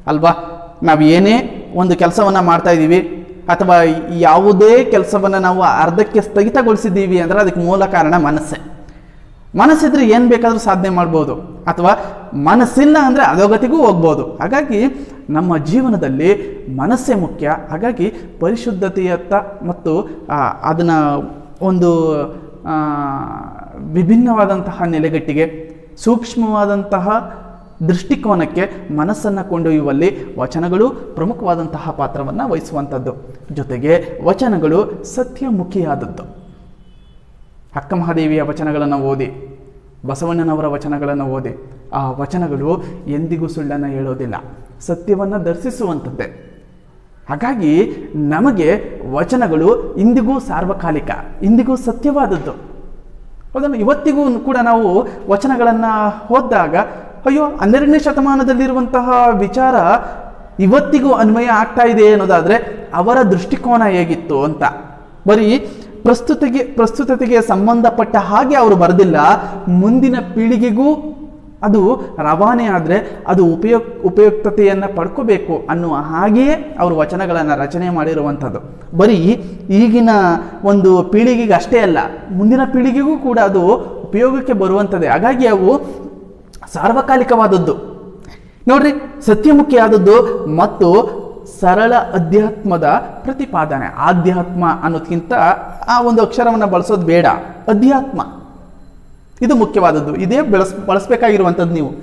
ಅಲ್ವಾ ನಾವು ಏನೇ ಒಂದು ಕೆಲಸವನ್ನು ಮಾಡ್ತಾ ಇದ್ದೀವಿ ಅಥವಾ ಯಾವುದೇ ಕೆಲಸವನ್ನು ನಾವು ಅರ್ಧಕ್ಕೆ ಸ್ಥಗಿತಗೊಳಿಸಿದ್ದೀವಿ ಅಂದರೆ ಅದಕ್ಕೆ ಮೂಲ ಕಾರಣ ಮನಸ್ಸೇ ಮನಸ್ಸಿದ್ರೆ ಏನು ಬೇಕಾದರೂ ಸಾಧನೆ ಮಾಡ್ಬೋದು ಅಥವಾ ಮನಸ್ಸಿಲ್ಲ ಅಂದರೆ ಅಧೋಗತಿಗೂ ಹೋಗ್ಬೋದು ಹಾಗಾಗಿ ನಮ್ಮ ಜೀವನದಲ್ಲಿ ಮನಸ್ಸೇ ಮುಖ್ಯ ಹಾಗಾಗಿ ಪರಿಶುದ್ಧತೆಯತ್ತ ಮತ್ತು ಅದನ್ನು ಒಂದು ಆ, ವಿಭಿನ್ನವಾದಂತಹ ನೆಲೆಗಟ್ಟಿಗೆ ಸೂಕ್ಷ್ಮವಾದಂತಹ ದೃಷ್ಟಿಕೋನಕ್ಕೆ ಮನಸ್ಸನ್ನು ಕೊಂಡೊಯ್ಯುವಲ್ಲಿ ವಚನಗಳು ಪ್ರಮುಖವಾದಂತಹ ಪಾತ್ರವನ್ನು ವಹಿಸುವಂಥದ್ದು ಜೊತೆಗೆ ವಚನಗಳು ಸತ್ಯಮುಖಿಯಾದದ್ದು ಅಕ್ಕ ಮಹಾದೇವಿಯ ವಚನಗಳನ್ನು ಓದಿ ಬಸವಣ್ಣನವರ ವಚನಗಳನ್ನು ಓದಿ ಆ ವಚನಗಳು ಎಂದಿಗೂ ಸುಳ್ಳನ್ನು ಹೇಳೋದಿಲ್ಲ ಸತ್ಯವನ್ನು ದರ್ಶಿಸುವಂಥದ್ದೇ ಹಾಗಾಗಿ ನಮಗೆ ವಚನಗಳು ಇಂದಿಗೂ ಸಾರ್ವಕಾಲಿಕ ಇಂದಿಗೂ ಸತ್ಯವಾದದ್ದು ಹೌದಲ್ಲ ಇವತ್ತಿಗೂ ಕೂಡ ನಾವು ವಚನಗಳನ್ನು ಓದಿದಾಗ ಅಯ್ಯೋ ಹನ್ನೆರಡನೇ ಶತಮಾನದಲ್ಲಿರುವಂತಹ ವಿಚಾರ ಇವತ್ತಿಗೂ ಅನ್ವಯ ಆಗ್ತಾ ಇದೆ ಅನ್ನೋದಾದರೆ ಅವರ ದೃಷ್ಟಿಕೋನ ಹೇಗಿತ್ತು ಅಂತ ಬರೀ ಪ್ರಸ್ತುತಿಗೆ ಪ್ರಸ್ತುತತೆಗೆ ಸಂಬಂಧಪಟ್ಟ ಹಾಗೆ ಅವರು ಬರೆದಿಲ್ಲ ಮುಂದಿನ ಪೀಳಿಗೆಗೂ ಅದು ರವಾನೆ ಆದರೆ ಅದು ಉಪಯೋಗ ಉಪಯುಕ್ತತೆಯನ್ನು ಪಡ್ಕೋಬೇಕು ಅನ್ನುವ ಹಾಗೆಯೇ ಅವರು ವಚನಗಳನ್ನು ರಚನೆ ಮಾಡಿರುವಂಥದ್ದು ಬರೀ ಈಗಿನ ಒಂದು ಪೀಳಿಗೆಗೆ ಅಷ್ಟೇ ಅಲ್ಲ ಮುಂದಿನ ಪೀಳಿಗೆಗೂ ಕೂಡ ಅದು ಉಪಯೋಗಕ್ಕೆ ಬರುವಂಥದ್ದೇ ಹಾಗಾಗಿ ಅವು ಸಾರ್ವಕಾಲಿಕವಾದದ್ದು ನೋಡ್ರಿ ಸತ್ಯಮುಖಿಯಾದದ್ದು ಮತ್ತು ಸರಳ ಅಧ್ಯಾತ್ಮದ ಪ್ರತಿಪಾದನೆ ಆಧ್ಯಾತ್ಮ ಅನ್ನೋದಕ್ಕಿಂತ ಆ ಒಂದು ಅಕ್ಷರವನ್ನು ಬಳಸೋದು ಬೇಡ ಅಧ್ಯಾತ್ಮ ಇದು ಮುಖ್ಯವಾದದ್ದು ಇದೇ ಬೆಳೆಸ್ ಬಳಸಬೇಕಾಗಿರುವಂಥದ್ದು ನೀವು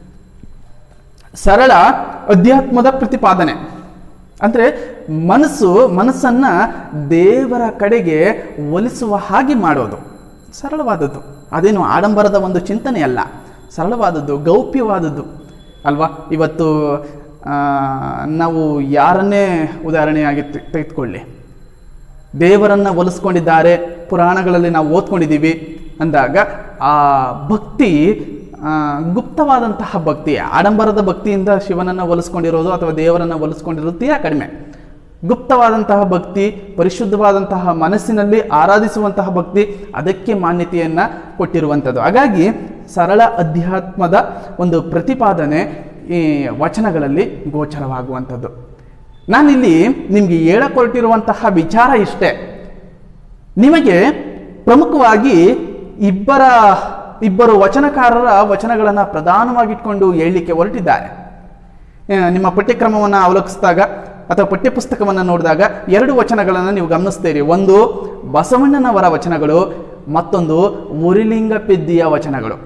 ಸರಳ ಅಧ್ಯಾತ್ಮದ ಪ್ರತಿಪಾದನೆ ಅಂದರೆ ಮನಸ್ಸು ಮನಸ್ಸನ್ನು ದೇವರ ಕಡೆಗೆ ಒಲಿಸುವ ಹಾಗೆ ಮಾಡೋದು ಸರಳವಾದದ್ದು ಅದೇನು ಆಡಂಬರದ ಒಂದು ಚಿಂತನೆ ಅಲ್ಲ ಸರಳವಾದದ್ದು ಗೌಪ್ಯವಾದದ್ದು ಅಲ್ವಾ ಇವತ್ತು ಆ, ನಾವು ಯಾರನ್ನೇ ಉದಾಹರಣೆಯಾಗಿ ತೆ- ತೆಗೆದುಕೊಳ್ಳಿ ದೇವರನ್ನು ಒಲಿಸ್ಕೊಂಡಿದ್ದಾರೆ ಪುರಾಣಗಳಲ್ಲಿ ನಾವು ಓದ್ಕೊಂಡಿದ್ದೀವಿ ಅಂದಾಗ ಆ ಭಕ್ತಿ ಆ, ಗುಪ್ತವಾದಂತಹ ಭಕ್ತಿ ಆಡಂಬರದ ಭಕ್ತಿಯಿಂದ ಶಿವನನ್ನು ಒಲಿಸ್ಕೊಂಡಿರೋದು ಅಥವಾ ದೇವರನ್ನು ಒಲಿಸ್ಕೊಂಡಿರೋದು ತೀರಾ ಕಡಿಮೆ ಗುಪ್ತವಾದಂತಹ ಭಕ್ತಿ ಪರಿಶುದ್ಧವಾದಂತಹ ಮನಸ್ಸಿನಲ್ಲಿ ಆರಾಧಿಸುವಂತಹ ಭಕ್ತಿ ಅದಕ್ಕೆ ಮಾನ್ಯತೆಯನ್ನು ಕೊಟ್ಟಿರುವಂಥದ್ದು ಹಾಗಾಗಿ ಸರಳ ಅಧ್ಯಾತ್ಮದ ಒಂದು ಪ್ರತಿಪಾದನೆ ಈ ವಚನಗಳಲ್ಲಿ ಗೋಚರವಾಗುವಂಥದ್ದು ನಾನಿಲ್ಲಿ ನಿಮಗೆ ಹೇಳಕೊಟ್ಟಿರುವಂತಹ ವಿಚಾರ ಇಷ್ಟೇ ನಿಮಗೆ ಪ್ರಮುಖವಾಗಿ ಇಬ್ಬರ ಇಬ್ಬರು ವಚನಕಾರರ ವಚನಗಳನ್ನು ಪ್ರಧಾನವಾಗಿಟ್ಕೊಂಡು ಹೇಳಲಿಕ್ಕೆ ಹೊರಟಿದ್ದಾರೆ ಆ, ನಿಮ್ಮ ಪಠ್ಯಕ್ರಮವನ್ನು ಅವಲೋಕಿಸಿದಾಗ ಅಥವಾ ಪಠ್ಯಪುಸ್ತಕವನ್ನು ನೋಡಿದಾಗ ಎರಡು ವಚನಗಳನ್ನು ನೀವು ಗಮನಿಸ್ತೀರಿ ಒಂದು ಬಸವಣ್ಣನವರ ವಚನಗಳು ಮತ್ತೊಂದು ಉರಿಲಿಂಗ ಪೆದ್ದಿಯ ವಚನಗಳು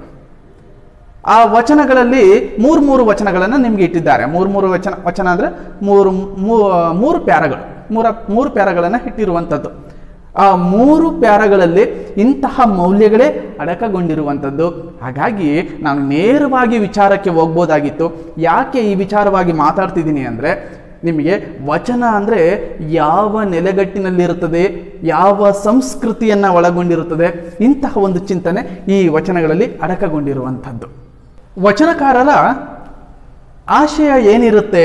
ಆ ವಚನಗಳಲ್ಲಿ ಮೂರು ಮೂರು ವಚನಗಳನ್ನು ನಿಮಗೆ ಇಟ್ಟಿದ್ದಾರೆ ಮೂರು ಮೂರು ವಚನ ವಚನ ಅಂದರೆ ಮೂರು ಮೂ- ಮೂರು ಪ್ಯಾರಗಳು ಮೂರ ಮೂರು ಪ್ಯಾರಗಳನ್ನು ಇಟ್ಟಿರುವಂಥದ್ದು ಆ ಮೂರು ಪ್ಯಾರಗಳಲ್ಲಿ ಇಂತಹ ಮೌಲ್ಯಗಳೇ ಅಡಕಗೊಂಡಿರುವಂಥದ್ದು ಹಾಗಾಗಿ ನಾನು ನೇರವಾಗಿ ವಿಚಾರಕ್ಕೆ ಹೋಗ್ಬೋದಾಗಿತ್ತು ಯಾಕೆ ಈ ವಿಚಾರವಾಗಿ ಮಾತಾಡ್ತಿದ್ದೀನಿ ಅಂದರೆ ನಿಮಗೆ ವಚನ ಅಂದರೆ ಯಾವ ನೆಲೆಗಟ್ಟಿನಲ್ಲಿರುತ್ತದೆ ಯಾವ ಸಂಸ್ಕೃತಿಯನ್ನು ಒಳಗೊಂಡಿರುತ್ತದೆ ಇಂತಹ ಒಂದು ಚಿಂತನೆ ಈ ವಚನಗಳಲ್ಲಿ ಅಡಕಗೊಂಡಿರುವಂಥದ್ದು ವಚನಕಾರರ ಆಶಯ ಏನಿರುತ್ತೆ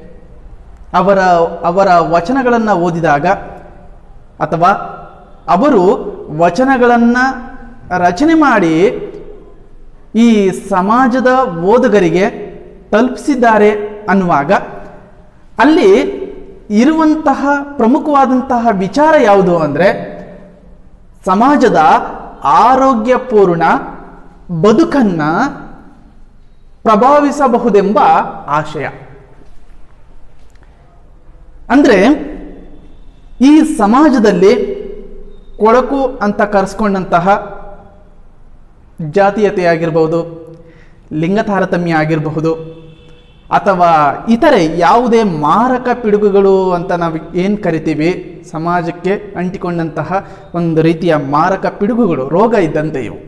ಅವರ ಅವರ ವಚನಗಳನ್ನು ಓದಿದಾಗ ಅಥವಾ ಅವರು ವಚನಗಳನ್ನು ರಚನೆ ಮಾಡಿ ಈ ಸಮಾಜದ ಓದುಗರಿಗೆ ತಲುಪಿಸಿದ್ದಾರೆ ಅನ್ನುವಾಗ ಅಲ್ಲಿ ಇರುವಂತಹ ಪ್ರಮುಖವಾದಂತಹ ವಿಚಾರ ಯಾವುದು ಅಂದರೆ ಸಮಾಜದ ಆರೋಗ್ಯಪೂರ್ಣ ಬದುಕನ್ನ ಪ್ರಭಾವಿಸಬಹುದೆಂಬ ಆಶಯ ಅಂದರೆ ಈ ಸಮಾಜದಲ್ಲಿ ಕೊಳಕು ಅಂತ ಕರೆಸ್ಕೊಂಡಂತಹ ಜಾತೀಯತೆ ಆಗಿರ್ಬೋದು ಲಿಂಗ ತಾರತಮ್ಯ ಆಗಿರಬಹುದು ಅಥವಾ ಇತರೆ ಯಾವುದೇ ಮಾರಕ ಪಿಡುಗುಗಳು ಅಂತ ನಾವು ಏನು ಕರಿತೀವಿ ಸಮಾಜಕ್ಕೆ ಅಂಟಿಕೊಂಡಂತಹ ಒಂದು ರೀತಿಯ ಮಾರಕ ಪಿಡುಗುಗಳು ರೋಗ ಇದ್ದಂತೆ ಇವು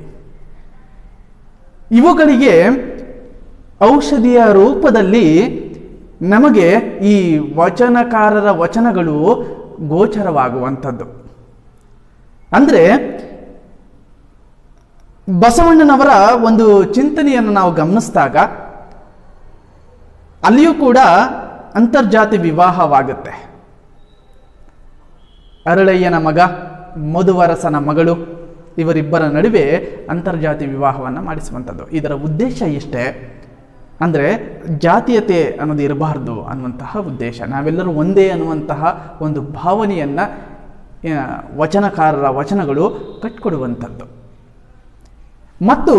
ಇವುಗಳಿಗೆ ಔಷಧಿಯ ರೂಪದಲ್ಲಿ ನಮಗೆ ಈ ವಚನಕಾರರ ವಚನಗಳು ಗೋಚರವಾಗುವಂಥದ್ದು ಅಂದರೆ ಬಸವಣ್ಣನವರ ಒಂದು ಚಿಂತನೆಯನ್ನು ನಾವು ಗಮನಿಸಿದಾಗ ಅಲ್ಲಿಯೂ ಕೂಡ ಅಂತರ್ಜಾತಿ ವಿವಾಹವಾಗುತ್ತೆ ಅರಳಯ್ಯನ ಮಗ ಮಧುವರಸನ ಮಗಳು ಇವರಿಬ್ಬರ ನಡುವೆ ಅಂತರ್ಜಾತಿ ವಿವಾಹವನ್ನು ಮಾಡಿಸುವಂಥದ್ದು ಇದರ ಉದ್ದೇಶ ಇಷ್ಟೇ ಅಂದರೆ ಜಾತೀಯತೆ ಅನ್ನೋದು ಇರಬಾರ್ದು ಅನ್ನುವಂತಹ ಉದ್ದೇಶ ನಾವೆಲ್ಲರೂ ಒಂದೇ ಅನ್ನುವಂತಹ ಒಂದು ಭಾವನೆಯನ್ನು ಆ, ವಚನಕಾರರ ವಚನಗಳು ಕಟ್ಕೊಡುವಂಥದ್ದು ಮತ್ತು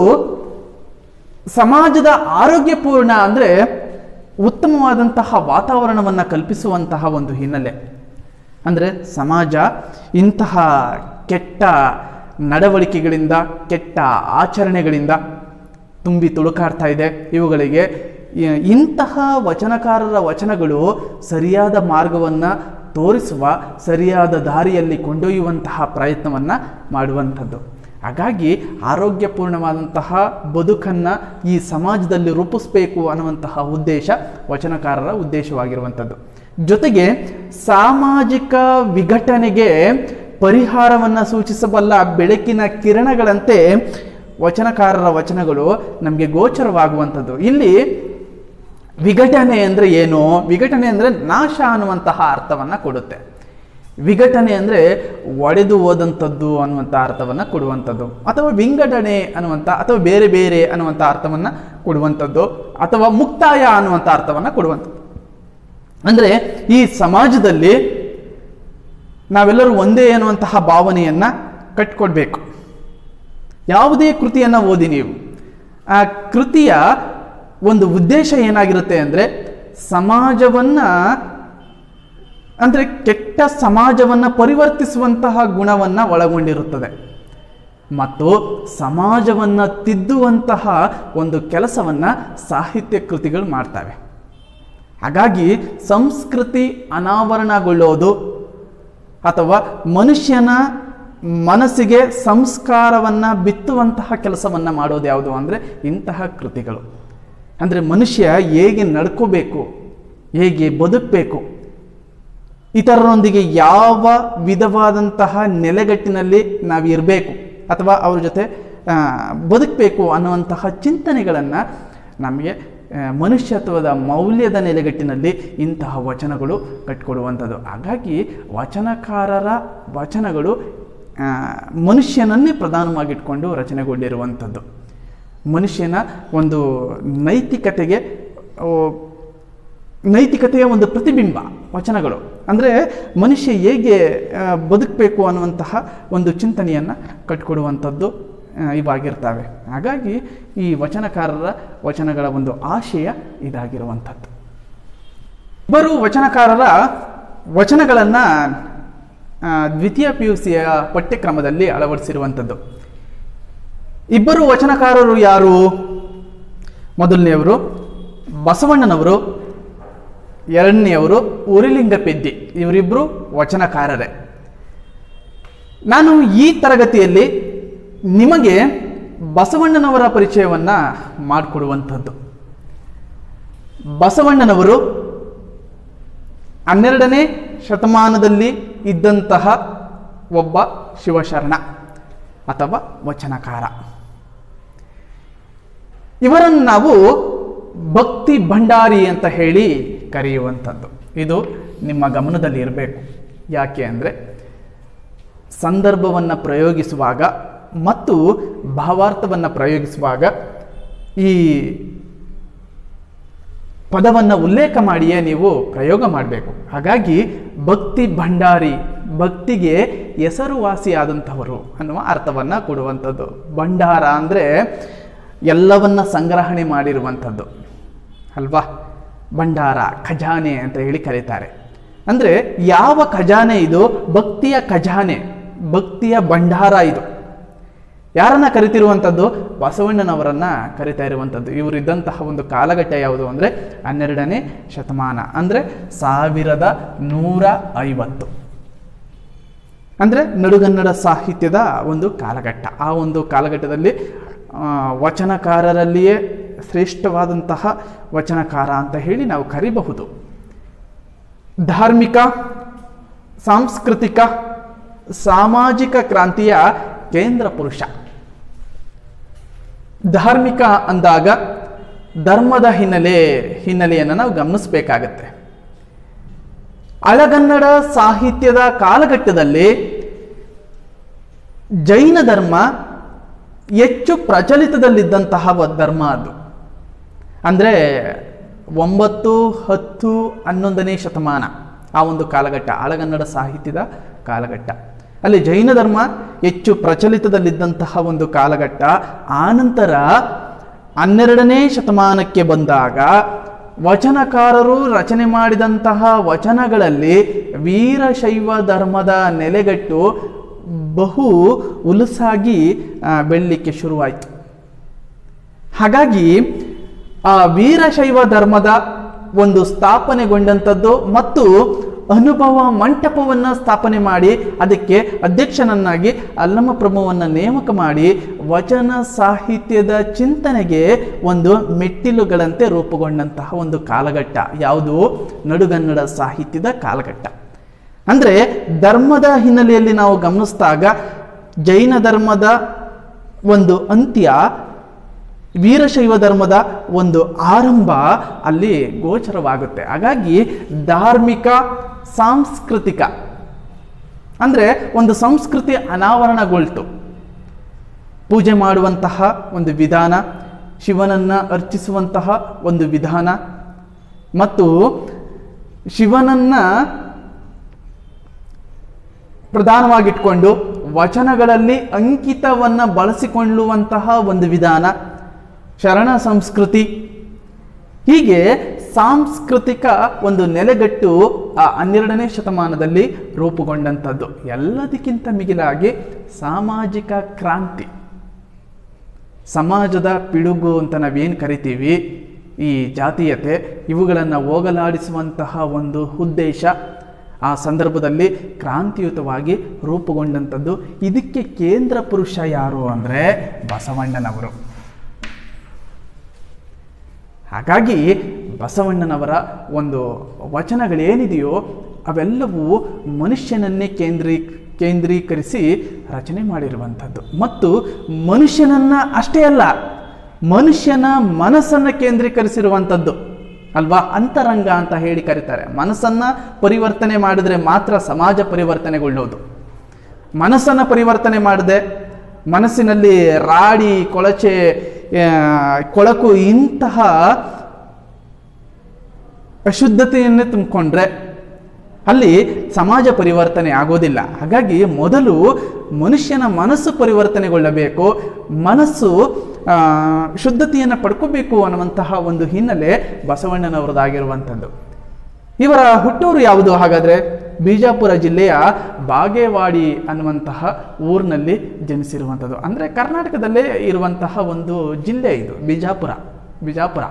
ಸಮಾಜದ ಆರೋಗ್ಯಪೂರ್ಣ ಅಂದರೆ ಉತ್ತಮವಾದಂತಹ ವಾತಾವರಣವನ್ನು ಕಲ್ಪಿಸುವಂತಹ ಒಂದು ಹಿನ್ನೆಲೆ ಅಂದರೆ ಸಮಾಜ ಇಂತಹ ಕೆಟ್ಟ ನಡವಳಿಕೆಗಳಿಂದ ಕೆಟ್ಟ ಆಚರಣೆಗಳಿಂದ ತುಂಬಿ ತುಳುಕಾಡ್ತಾ ಇದೆ ಇವುಗಳಿಗೆ ಇ- ಇಂತಹ ವಚನಕಾರರ ವಚನಗಳು ಸರಿಯಾದ ಮಾರ್ಗವನ್ನು ತೋರಿಸುವ ಸರಿಯಾದ ದಾರಿಯಲ್ಲಿ ಕೊಂಡೊಯ್ಯುವಂತಹ ಪ್ರಯತ್ನವನ್ನು ಮಾಡುವಂಥದ್ದು ಹಾಗಾಗಿ ಆರೋಗ್ಯಪೂರ್ಣವಾದಂತಹ ಬದುಕನ್ನು ಈ ಸಮಾಜದಲ್ಲಿ ರೂಪಿಸಬೇಕು ಅನ್ನುವಂತಹ ಉದ್ದೇಶ ವಚನಕಾರರ ಉದ್ದೇಶವಾಗಿರುವಂಥದ್ದು ಜೊತೆಗೆ ಸಾಮಾಜಿಕ ವಿಘಟನೆಗೆ ಪರಿಹಾರವನ್ನು ಸೂಚಿಸಬಲ್ಲ ಬೆಳಕಿನ ಕಿರಣಗಳಂತೆ ವಚನಕಾರರ ವಚನಗಳು ನಮಗೆ ಗೋಚರವಾಗುವಂಥದ್ದು ಇಲ್ಲಿ ವಿಘಟನೆ ಅಂದರೆ ಏನು ವಿಘಟನೆ ಅಂದರೆ ನಾಶ ಅನ್ನುವಂತಹ ಅರ್ಥವನ್ನು ಕೊಡುತ್ತೆ ವಿಘಟನೆ ಅಂದರೆ ಒಡೆದು ಹೋದಂಥದ್ದು ಅನ್ನುವಂಥ ಅರ್ಥವನ್ನು ಕೊಡುವಂಥದ್ದು ಅಥವಾ ವಿಂಗಡಣೆ ಅನ್ನುವಂಥ ಅಥವಾ ಬೇರೆ ಬೇರೆ ಅನ್ನುವಂಥ ಅರ್ಥವನ್ನು ಕೊಡುವಂಥದ್ದು ಅಥವಾ ಮುಕ್ತಾಯ ಅನ್ನುವಂಥ ಅರ್ಥವನ್ನು ಕೊಡುವಂಥದ್ದು ಅಂದರೆ ಈ ಸಮಾಜದಲ್ಲಿ ನಾವೆಲ್ಲರೂ ಒಂದೇ ಅನ್ನುವಂತಹ ಭಾವನೆಯನ್ನು ಕಟ್ಕೊಡ್ಬೇಕು ಯಾವುದೇ ಕೃತಿಯನ್ನು ಓದಿ ನೀವು ಆ ಕೃತಿಯ ಒಂದು ಉದ್ದೇಶ ಏನಾಗಿರುತ್ತೆ ಅಂದರೆ ಸಮಾಜವನ್ನು ಅಂದರೆ ಕೆಟ್ಟ ಸಮಾಜವನ್ನು ಪರಿವರ್ತಿಸುವಂತಹ ಗುಣವನ್ನು ಒಳಗೊಂಡಿರುತ್ತದೆ ಮತ್ತು ಸಮಾಜವನ್ನು ತಿದ್ದುವಂತಹ ಒಂದು ಕೆಲಸವನ್ನು ಸಾಹಿತ್ಯ ಕೃತಿಗಳು ಮಾಡ್ತವೆ ಹಾಗಾಗಿ ಸಂಸ್ಕೃತಿ ಅನಾವರಣಗೊಳ್ಳೋದು ಅಥವಾ ಮನುಷ್ಯನ ಮನಸ್ಸಿಗೆ ಸಂಸ್ಕಾರವನ್ನು ಬಿತ್ತುವಂತಹ ಕೆಲಸವನ್ನು ಮಾಡೋದು ಯಾವುದು ಅಂದರೆ ಇಂತಹ ಕೃತಿಗಳು ಅಂದರೆ ಮನುಷ್ಯ ಹೇಗೆ ನಡ್ಕೋಬೇಕು ಹೇಗೆ ಬದುಕಬೇಕು ಇತರರೊಂದಿಗೆ ಯಾವ ವಿಧವಾದಂತಹ ನೆಲೆಗಟ್ಟಿನಲ್ಲಿ ನಾವು ಇರಬೇಕು ಅಥವಾ ಅವ್ರ ಜೊತೆ ಆ, ಬದುಕಬೇಕು ಅನ್ನುವಂತಹ ಚಿಂತನೆಗಳನ್ನು ನಮಗೆ ಆ, ಮನುಷ್ಯತ್ವದ ಮೌಲ್ಯದ ನೆಲೆಗಟ್ಟಿನಲ್ಲಿ ಇಂತಹ ವಚನಗಳು ಕಟ್ಕೊಡುವಂಥದ್ದು ಹಾಗಾಗಿ ವಚನಕಾರರ ವಚನಗಳು ಆ, ಮನುಷ್ಯನನ್ನೇ ಪ್ರಧಾನವಾಗಿಟ್ಕೊಂಡು ರಚನೆಗೊಂಡಿರುವಂಥದ್ದು ಮನುಷ್ಯನ ಒಂದು ನೈತಿಕತೆಗೆ ಓ, ನೈತಿಕತೆಯ ಒಂದು ಪ್ರತಿಬಿಂಬ ವಚನಗಳು ಅಂದರೆ ಮನುಷ್ಯ ಹೇಗೆ ಆ, ಬದುಕಬೇಕು ಅನ್ನುವಂತಹ ಒಂದು ಚಿಂತನೆಯನ್ನು ಕಟ್ಕೊಡುವಂಥದ್ದು ಆ, ಇವಾಗಿರ್ತವೆ ಹಾಗಾಗಿ ಈ ವಚನಕಾರರ ವಚನಗಳ ಒಂದು ಆಶಯ ಇದಾಗಿರುವಂಥದ್ದು ಇಬ್ಬರು ವಚನಕಾರರ ವಚನಗಳನ್ನು ದ್ವಿತೀಯ ಪಿ ಯು ಸಿಯ ಪಠ್ಯಕ್ರಮದಲ್ಲಿ ಅಳವಡಿಸಿರುವಂಥದ್ದು ಇಬ್ಬರು ವಚನಕಾರರು ಯಾರು ಮೊದಲನೆಯವರು ಬಸವಣ್ಣನವರು ಎರಡನೆಯವರು ಉರಿಲಿಂಗ ಪೆದ್ದಿ ಇವರಿಬ್ಬರು ವಚನಕಾರರೇ ನಾನು ಈ ತರಗತಿಯಲ್ಲಿ ನಿಮಗೆ ಬಸವಣ್ಣನವರ ಪರಿಚಯವನ್ನು ಮಾಡಿಕೊಡುವಂಥದ್ದು ಬಸವಣ್ಣನವರು ಹನ್ನೆರಡನೇ ಶತಮಾನದಲ್ಲಿ ಇದ್ದಂತಹ ಒಬ್ಬ ಶಿವಶರಣ ಅಥವಾ ವಚನಕಾರ ಇವರನ್ನು ನಾವು ಭಕ್ತಿ ಭಂಡಾರಿ ಅಂತ ಹೇಳಿ ಕರೆಯುವಂಥದ್ದು ಇದು ನಿಮ್ಮ ಗಮನದಲ್ಲಿ ಇರಬೇಕು ಯಾಕೆ ಅಂದರೆ ಸಂದರ್ಭವನ್ನು ಪ್ರಯೋಗಿಸುವಾಗ ಮತ್ತು ಭಾವಾರ್ಥವನ್ನು ಪ್ರಯೋಗಿಸುವಾಗ ಈ ಪದವನ್ನು ಉಲ್ಲೇಖ ಮಾಡಿಯೇ ನೀವು ಪ್ರಯೋಗ ಮಾಡಬೇಕು ಹಾಗಾಗಿ ಭಕ್ತಿ ಭಂಡಾರಿ ಭಕ್ತಿಗೆ ಹೆಸರುವಾಸಿಯಾದಂಥವರು ಅನ್ನುವ ಅರ್ಥವನ್ನು ಕೊಡುವಂಥದ್ದು ಭಂಡಾರ ಅಂದರೆ ಎಲ್ಲವನ್ನ ಸಂಗ್ರಹಣೆ ಮಾಡಿರುವಂಥದ್ದು ಅಲ್ವಾ ಭಂಡಾರ ಖಜಾನೆ ಅಂತ ಹೇಳಿ ಕರೀತಾರೆ ಅಂದರೆ ಯಾವ ಖಜಾನೆ ಇದು ಭಕ್ತಿಯ ಖಜಾನೆ ಭಕ್ತಿಯ ಭಂಡಾರ ಇದು ಯಾರನ್ನ ಕರಿತಿರುವಂಥದ್ದು ಬಸವಣ್ಣನವರನ್ನ ಕರಿತಾ ಇರುವಂಥದ್ದು ಇವರು ಇದ್ದಂತಹ ಒಂದು ಕಾಲಘಟ್ಟ ಯಾವುದು ಅಂದರೆ ಹನ್ನೆರಡನೇ ಶತಮಾನ ಅಂದರೆ ಸಾವಿರದ ನೂರ ಐವತ್ತು ಅಂದರೆ ನಡುಗನ್ನಡ ಸಾಹಿತ್ಯದ ಒಂದು ಕಾಲಘಟ್ಟ ಆ ಒಂದು ಕಾಲಘಟ್ಟದಲ್ಲಿ ಆ, ವಚನಕಾರರಲ್ಲಿಯೇ ಶ್ರೇಷ್ಠವಾದಂತಹ ವಚನಕಾರ ಅಂತ ಹೇಳಿ ನಾವು ಕರಿಬಹುದು ಧಾರ್ಮಿಕ ಸಾಂಸ್ಕೃತಿಕ ಸಾಮಾಜಿಕ ಕ್ರಾಂತಿಯ ಕೇಂದ್ರ ಪುರುಷ ಧಾರ್ಮಿಕ ಅಂದಾಗ ಧರ್ಮದ ಹಿನ್ನೆಲೆ ಹಿನ್ನೆಲೆಯನ್ನು ನಾವು ಗಮನಿಸಬೇಕಾಗತ್ತೆ ಹಳಗನ್ನಡ ಸಾಹಿತ್ಯದ ಕಾಲಘಟ್ಟದಲ್ಲಿ ಜೈನ ಧರ್ಮ ಹೆಚ್ಚು ಪ್ರಚಲಿತದಲ್ಲಿದ್ದಂತಹ ಒಂದು ಧರ್ಮ ಅದು ಅಂದರೆ ಒಂಬತ್ತು ಹತ್ತು ಹನ್ನೊಂದನೇ ಶತಮಾನ ಆ ಒಂದು ಕಾಲಘಟ್ಟ ಹಳಗನ್ನಡ ಸಾಹಿತ್ಯದ ಕಾಲಘಟ್ಟ ಅಲ್ಲಿ ಜೈನ ಧರ್ಮ ಹೆಚ್ಚು ಪ್ರಚಲಿತದಲ್ಲಿದ್ದಂತಹ ಒಂದು ಕಾಲಘಟ್ಟ ಆನಂತರ ಹನ್ನೆರಡನೇ ಶತಮಾನಕ್ಕೆ ಬಂದಾಗ ವಚನಕಾರರು ರಚನೆ ಮಾಡಿದಂತಹ ವಚನಗಳಲ್ಲಿ ವೀರಶೈವ ಧರ್ಮದ ನೆಲೆಗಟ್ಟು ಬಹು ಉಲುಸಾಗಿ ಆ, ಬೆಳಲಿಕ್ಕೆ ಶುರುವಾಯಿತು ಹಾಗಾಗಿ ಆ ವೀರಶೈವ ಧರ್ಮದ ಒಂದು ಸ್ಥಾಪನೆಗೊಂಡಂಥದ್ದು ಮತ್ತು ಅನುಭವ ಮಂಟಪವನ್ನ ಸ್ಥಾಪನೆ ಮಾಡಿ ಅದಕ್ಕೆ ಅಧ್ಯಕ್ಷನನ್ನಾಗಿ ಅಲ್ಲಮ ಪ್ರಭುವನ್ನ ನೇಮಕ ಮಾಡಿ ವಚನ ಸಾಹಿತ್ಯದ ಚಿಂತನೆಗೆ ಒಂದು ಮೆಟ್ಟಿಲುಗಳಂತೆ ರೂಪುಗೊಂಡಂತಹ ಒಂದು ಕಾಲಘಟ್ಟ ಯಾವುದು ನಡುಗನ್ನಡ ಸಾಹಿತ್ಯದ ಕಾಲಘಟ್ಟ ಅಂದ್ರೆ ಧರ್ಮದ ಹಿನ್ನೆಲೆಯಲ್ಲಿ ನಾವು ಗಮನಿಸಿದಾಗ ಜೈನ ಧರ್ಮದ ಒಂದು ಅಂತ್ಯ ವೀರಶೈವ ಧರ್ಮದ ಒಂದು ಆರಂಭ ಅಲ್ಲಿ ಗೋಚರವಾಗುತ್ತೆ ಹಾಗಾಗಿ ಧಾರ್ಮಿಕ ಸಾಂಸ್ಕೃತಿಕ ಅಂದರೆ ಒಂದು ಸಂಸ್ಕೃತಿ ಅನಾವರಣಗೊಳ್ತು ಪೂಜೆ ಮಾಡುವಂತಹ ಒಂದು ವಿಧಾನ ಶಿವನನ್ನು ಅರ್ಚಿಸುವಂತಹ ಒಂದು ವಿಧಾನ ಮತ್ತು ಶಿವನನ್ನ ಪ್ರಧಾನವಾಗಿಟ್ಕೊಂಡು ವಚನಗಳಲ್ಲಿ ಅಂಕಿತವನ್ನು ಬಳಸಿಕೊಳ್ಳುವಂತಹ ಒಂದು ವಿಧಾನ ಶರಣ ಸಂಸ್ಕೃತಿ ಹೀಗೆ ಸಾಂಸ್ಕೃತಿಕ ಒಂದು ನೆಲೆಗಟ್ಟು ಆ ಹನ್ನೆರಡನೇ ಶತಮಾನದಲ್ಲಿ ರೂಪುಗೊಂಡಂಥದ್ದು ಎಲ್ಲದಕ್ಕಿಂತ ಮಿಗಿಲಾಗಿ ಸಾಮಾಜಿಕ ಕ್ರಾಂತಿ ಸಮಾಜದ ಪಿಡುಗು ಅಂತ ನಾವೇನು ಕರಿತೀವಿ ಈ ಜಾತೀಯತೆ ಇವುಗಳನ್ನು ಹೋಗಲಾಡಿಸುವಂತಹ ಒಂದು ಉದ್ದೇಶ ಆ ಸಂದರ್ಭದಲ್ಲಿ ಕ್ರಾಂತಿಯುತವಾಗಿ ರೂಪುಗೊಂಡಂಥದ್ದು ಇದಕ್ಕೆ ಕೇಂದ್ರ ಪುರುಷ ಯಾರು ಅಂದರೆ ಬಸವಣ್ಣನವರು ಹಾಗಾಗಿ ಬಸವಣ್ಣನವರ ಒಂದು ವಚನಗಳೇನಿದೆಯೋ ಅವೆಲ್ಲವೂ ಮನುಷ್ಯನನ್ನೇ ಕೇಂದ್ರೀ ಕೇಂದ್ರೀಕರಿಸಿ ರಚನೆ ಮಾಡಿರುವಂಥದ್ದು ಮತ್ತು ಮನುಷ್ಯನನ್ನ ಅಷ್ಟೇ ಅಲ್ಲ ಮನುಷ್ಯನ ಮನಸ್ಸನ್ನು ಕೇಂದ್ರೀಕರಿಸಿರುವಂಥದ್ದು ಅಲ್ವಾ ಅಂತರಂಗ ಅಂತ ಹೇಳಿ ಕರೀತಾರೆ ಮನಸ್ಸನ್ನ ಪರಿವರ್ತನೆ ಮಾಡಿದ್ರೆ ಮಾತ್ರ ಸಮಾಜ ಪರಿವರ್ತನೆಗೊಳ್ಳೋದು ಮನಸ್ಸನ್ನು ಪರಿವರ್ತನೆ ಮಾಡದೆ ಮನಸ್ಸಿನಲ್ಲಿ ರಾಡಿ ಕೊಳಚೆ ಆ, ಕೊಳಕು ಇಂತಹ ಅಶುದ್ಧತೆಯನ್ನೇ ತುಂಬಿಕೊಂಡ್ರೆ ಅಲ್ಲಿ ಸಮಾಜ ಪರಿವರ್ತನೆ ಆಗೋದಿಲ್ಲ ಹಾಗಾಗಿ ಮೊದಲು ಮನುಷ್ಯನ ಮನಸ್ಸು ಪರಿವರ್ತನೆಗೊಳ್ಳಬೇಕು ಮನಸ್ಸು ಆ, ಶುದ್ಧತೆಯನ್ನು ಪಡ್ಕೋಬೇಕು ಅನ್ನುವಂತಹ ಒಂದು ಹಿನ್ನೆಲೆ ಬಸವಣ್ಣನವರದಾಗಿರುವಂಥದ್ದು ಇವರ ಹುಟ್ಟೂರು ಯಾವುದು ಹಾಗಾದ್ರೆ ಬಿಜಾಪುರ ಜಿಲ್ಲೆಯ ಬಾಗೇವಾಡಿ ಅನ್ನುವಂತಹ ಊರಿನಲ್ಲಿ ಜನಿಸಿರುವಂಥದ್ದು ಅಂದರೆ ಕರ್ನಾಟಕದಲ್ಲೇ ಇರುವಂತಹ ಒಂದು ಜಿಲ್ಲೆ ಇದು ಬಿಜಾಪುರ ಬಿಜಾಪುರ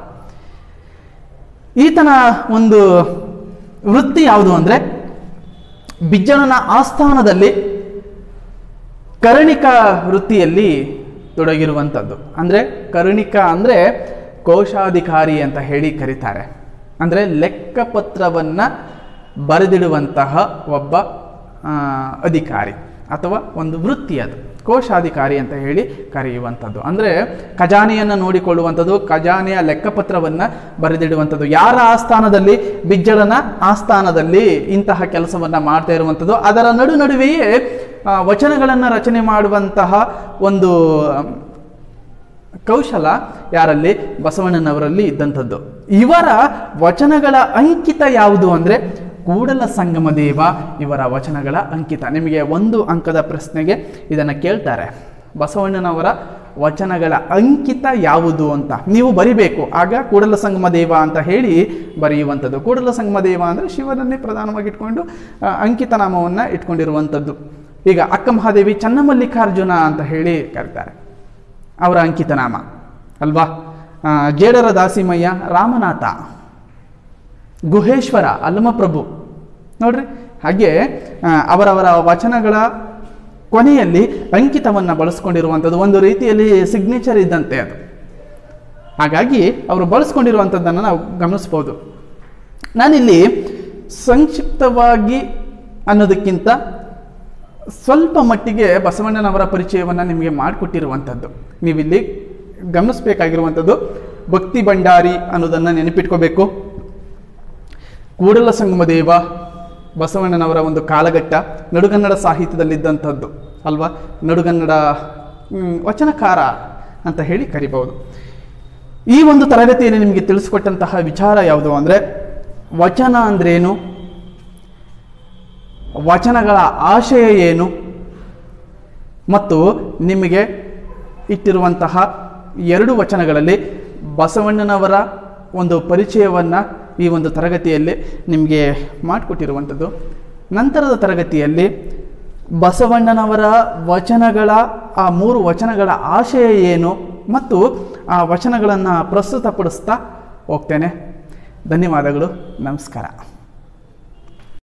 ಈತನ ಒಂದು ವೃತ್ತಿ ಯಾವುದು ಅಂದರೆ ಬಿಜ್ಜಳನ ಆಸ್ಥಾನದಲ್ಲಿ ಕರ್ಣಿಕ ವೃತ್ತಿಯಲ್ಲಿ ತೊಡಗಿರುವಂಥದ್ದು ಅಂದರೆ ಕರ್ಣಿಕ ಅಂದರೆ ಕೋಶಾಧಿಕಾರಿ ಅಂತ ಹೇಳಿ ಕರೀತಾರೆ ಅಂದರೆ ಲೆಕ್ಕಪತ್ರವನ್ನು ಬರೆದಿಡುವಂತಹ ಒಬ್ಬ ಆ, ಅಧಿಕಾರಿ ಅಥವಾ ಒಂದು ವೃತ್ತಿ ಅದು ಕೋಶಾಧಿಕಾರಿ ಅಂತ ಹೇಳಿ ಕರೆಯುವಂಥದ್ದು ಅಂದರೆ ಖಜಾನೆಯನ್ನು ನೋಡಿಕೊಳ್ಳುವಂಥದ್ದು ಖಜಾನೆಯ ಲೆಕ್ಕಪತ್ರವನ್ನು ಬರೆದಿಡುವಂಥದ್ದು ಯಾರ ಆಸ್ಥಾನದಲ್ಲಿ ಬಿಜ್ಜಳನ ಆಸ್ಥಾನದಲ್ಲಿ ಇಂತಹ ಕೆಲಸವನ್ನು ಮಾಡ್ತಾ ಇರುವಂಥದ್ದು ಅದರ ನಡು ನಡುವೆಯೇ ಆ, ವಚನಗಳನ್ನು ರಚನೆ ಮಾಡುವಂತಹ ಒಂದು ಕೌಶಲ ಯಾರಲ್ಲಿ ಬಸವಣ್ಣನವರಲ್ಲಿ ಇದ್ದಂಥದ್ದು ಇವರ ವಚನಗಳ ಅಂಕಿತ ಯಾವುದು ಅಂದರೆ ಕೂಡಲ ಸಂಗಮ ದೇವ ಇವರ ವಚನಗಳ ಅಂಕಿತ ನಿಮಗೆ ಒಂದು ಅಂಕದ ಪ್ರಶ್ನೆಗೆ ಇದನ್ನು ಕೇಳ್ತಾರೆ ಬಸವಣ್ಣನವರ ವಚನಗಳ ಅಂಕಿತ ಯಾವುದು ಅಂತ ನೀವು ಬರಿಬೇಕು ಆಗ ಕೂಡಲ ಸಂಗಮ ದೇವ ಅಂತ ಹೇಳಿ ಬರೆಯುವಂಥದ್ದು ಕೂಡಲ ಸಂಗಮ ದೇವ ಅಂದರೆ ಶಿವನನ್ನೇ ಪ್ರಧಾನವಾಗಿ ಇಟ್ಕೊಂಡು ಆ, ಅಂಕಿತ ನಾಮವನ್ನು ಇಟ್ಕೊಂಡಿರುವಂಥದ್ದು ಈಗ ಅಕ್ಕ ಮಹಾದೇವಿ ಚನ್ನಮಲ್ಲಿಕಾರ್ಜುನ ಅಂತ ಹೇಳಿ ಕರೀತಾರೆ ಅವರ ಅಂಕಿತ ನಾಮ ಅಲ್ವಾ ಆ, ಜೇಡರ ದಾಸಿಮಯ್ಯ ರಾಮನಾಥ ಗುಹೇಶ್ವರ ಅಲ್ಲಮಪ್ರಭು ನೋಡ್ರಿ ಹಾಗೆ ಆ, ಅವರವರ ವಚನಗಳ ಕೊನೆಯಲ್ಲಿ ಅಂಕಿತವನ್ನು ಬಳಸ್ಕೊಂಡಿರುವಂಥದ್ದು ಒಂದು ರೀತಿಯಲ್ಲಿ ಸಿಗ್ನೇಚರ್ ಇದ್ದಂತೆ ಅದು ಹಾಗಾಗಿ ಅವರು ಬಳಸ್ಕೊಂಡಿರುವಂಥದ್ದನ್ನು ನಾವು ಗಮನಿಸ್ಬೋದು ನಾನಿಲ್ಲಿ ಸಂಕ್ಷಿಪ್ತವಾಗಿ ಅನ್ನೋದಕ್ಕಿಂತ ಸ್ವಲ್ಪ ಮಟ್ಟಿಗೆ ಬಸವಣ್ಣನವರ ಪರಿಚಯವನ್ನು ನಿಮಗೆ ಮಾಡಿಕೊಟ್ಟಿರುವಂಥದ್ದು ನೀವಿಲ್ಲಿ ಗಮನಿಸಬೇಕಾಗಿರುವಂಥದ್ದು ಭಕ್ತಿ ಭಂಡಾರಿ ಅನ್ನೋದನ್ನು ನೆನಪಿಟ್ಕೋಬೇಕು ಕೂಡಲ ಸಂಗಮ ದೇವ ಬಸವಣ್ಣನವರ ಒಂದು ಕಾಲಘಟ್ಟ ನಡುಗನ್ನಡ ಸಾಹಿತ್ಯದಲ್ಲಿದ್ದಂಥದ್ದು ಅಲ್ವಾ ನಡುಗನ್ನಡ ಮ್, ವಚನಕಾರ ಅಂತ ಹೇಳಿ ಕರಿಬಹುದು ಈ ಒಂದು ತರಗತಿಯಲ್ಲಿ ನಿಮಗೆ ತಿಳಿಸ್ಕೊಟ್ಟಂತಹ ವಿಚಾರ ಯಾವುದು ಅಂದರೆ ವಚನ ಅಂದ್ರೇನು ವಚನಗಳ ಆಶಯ ಏನು ಮತ್ತು ನಿಮಗೆ ಇಟ್ಟಿರುವಂತಹ ಎರಡು ವಚನಗಳಲ್ಲಿ ಬಸವಣ್ಣನವರ ಒಂದು ಪರಿಚಯವನ್ನು ಈ ಒಂದು ತರಗತಿಯಲ್ಲಿ ನಿಮಗೆ ಮಾಡಿಕೊಟ್ಟಿರುವಂಥದ್ದು ನಂತರದ ತರಗತಿಯಲ್ಲಿ ಬಸವಣ್ಣನವರ ವಚನಗಳ ಆ ಮೂರು ವಚನಗಳ ಆಶಯ ಏನು ಮತ್ತು ಆ ವಚನಗಳನ್ನು ಪ್ರಸ್ತುತಪಡಿಸ್ತಾ ಹೋಗ್ತೇನೆ ಧನ್ಯವಾದಗಳು ನಮಸ್ಕಾರ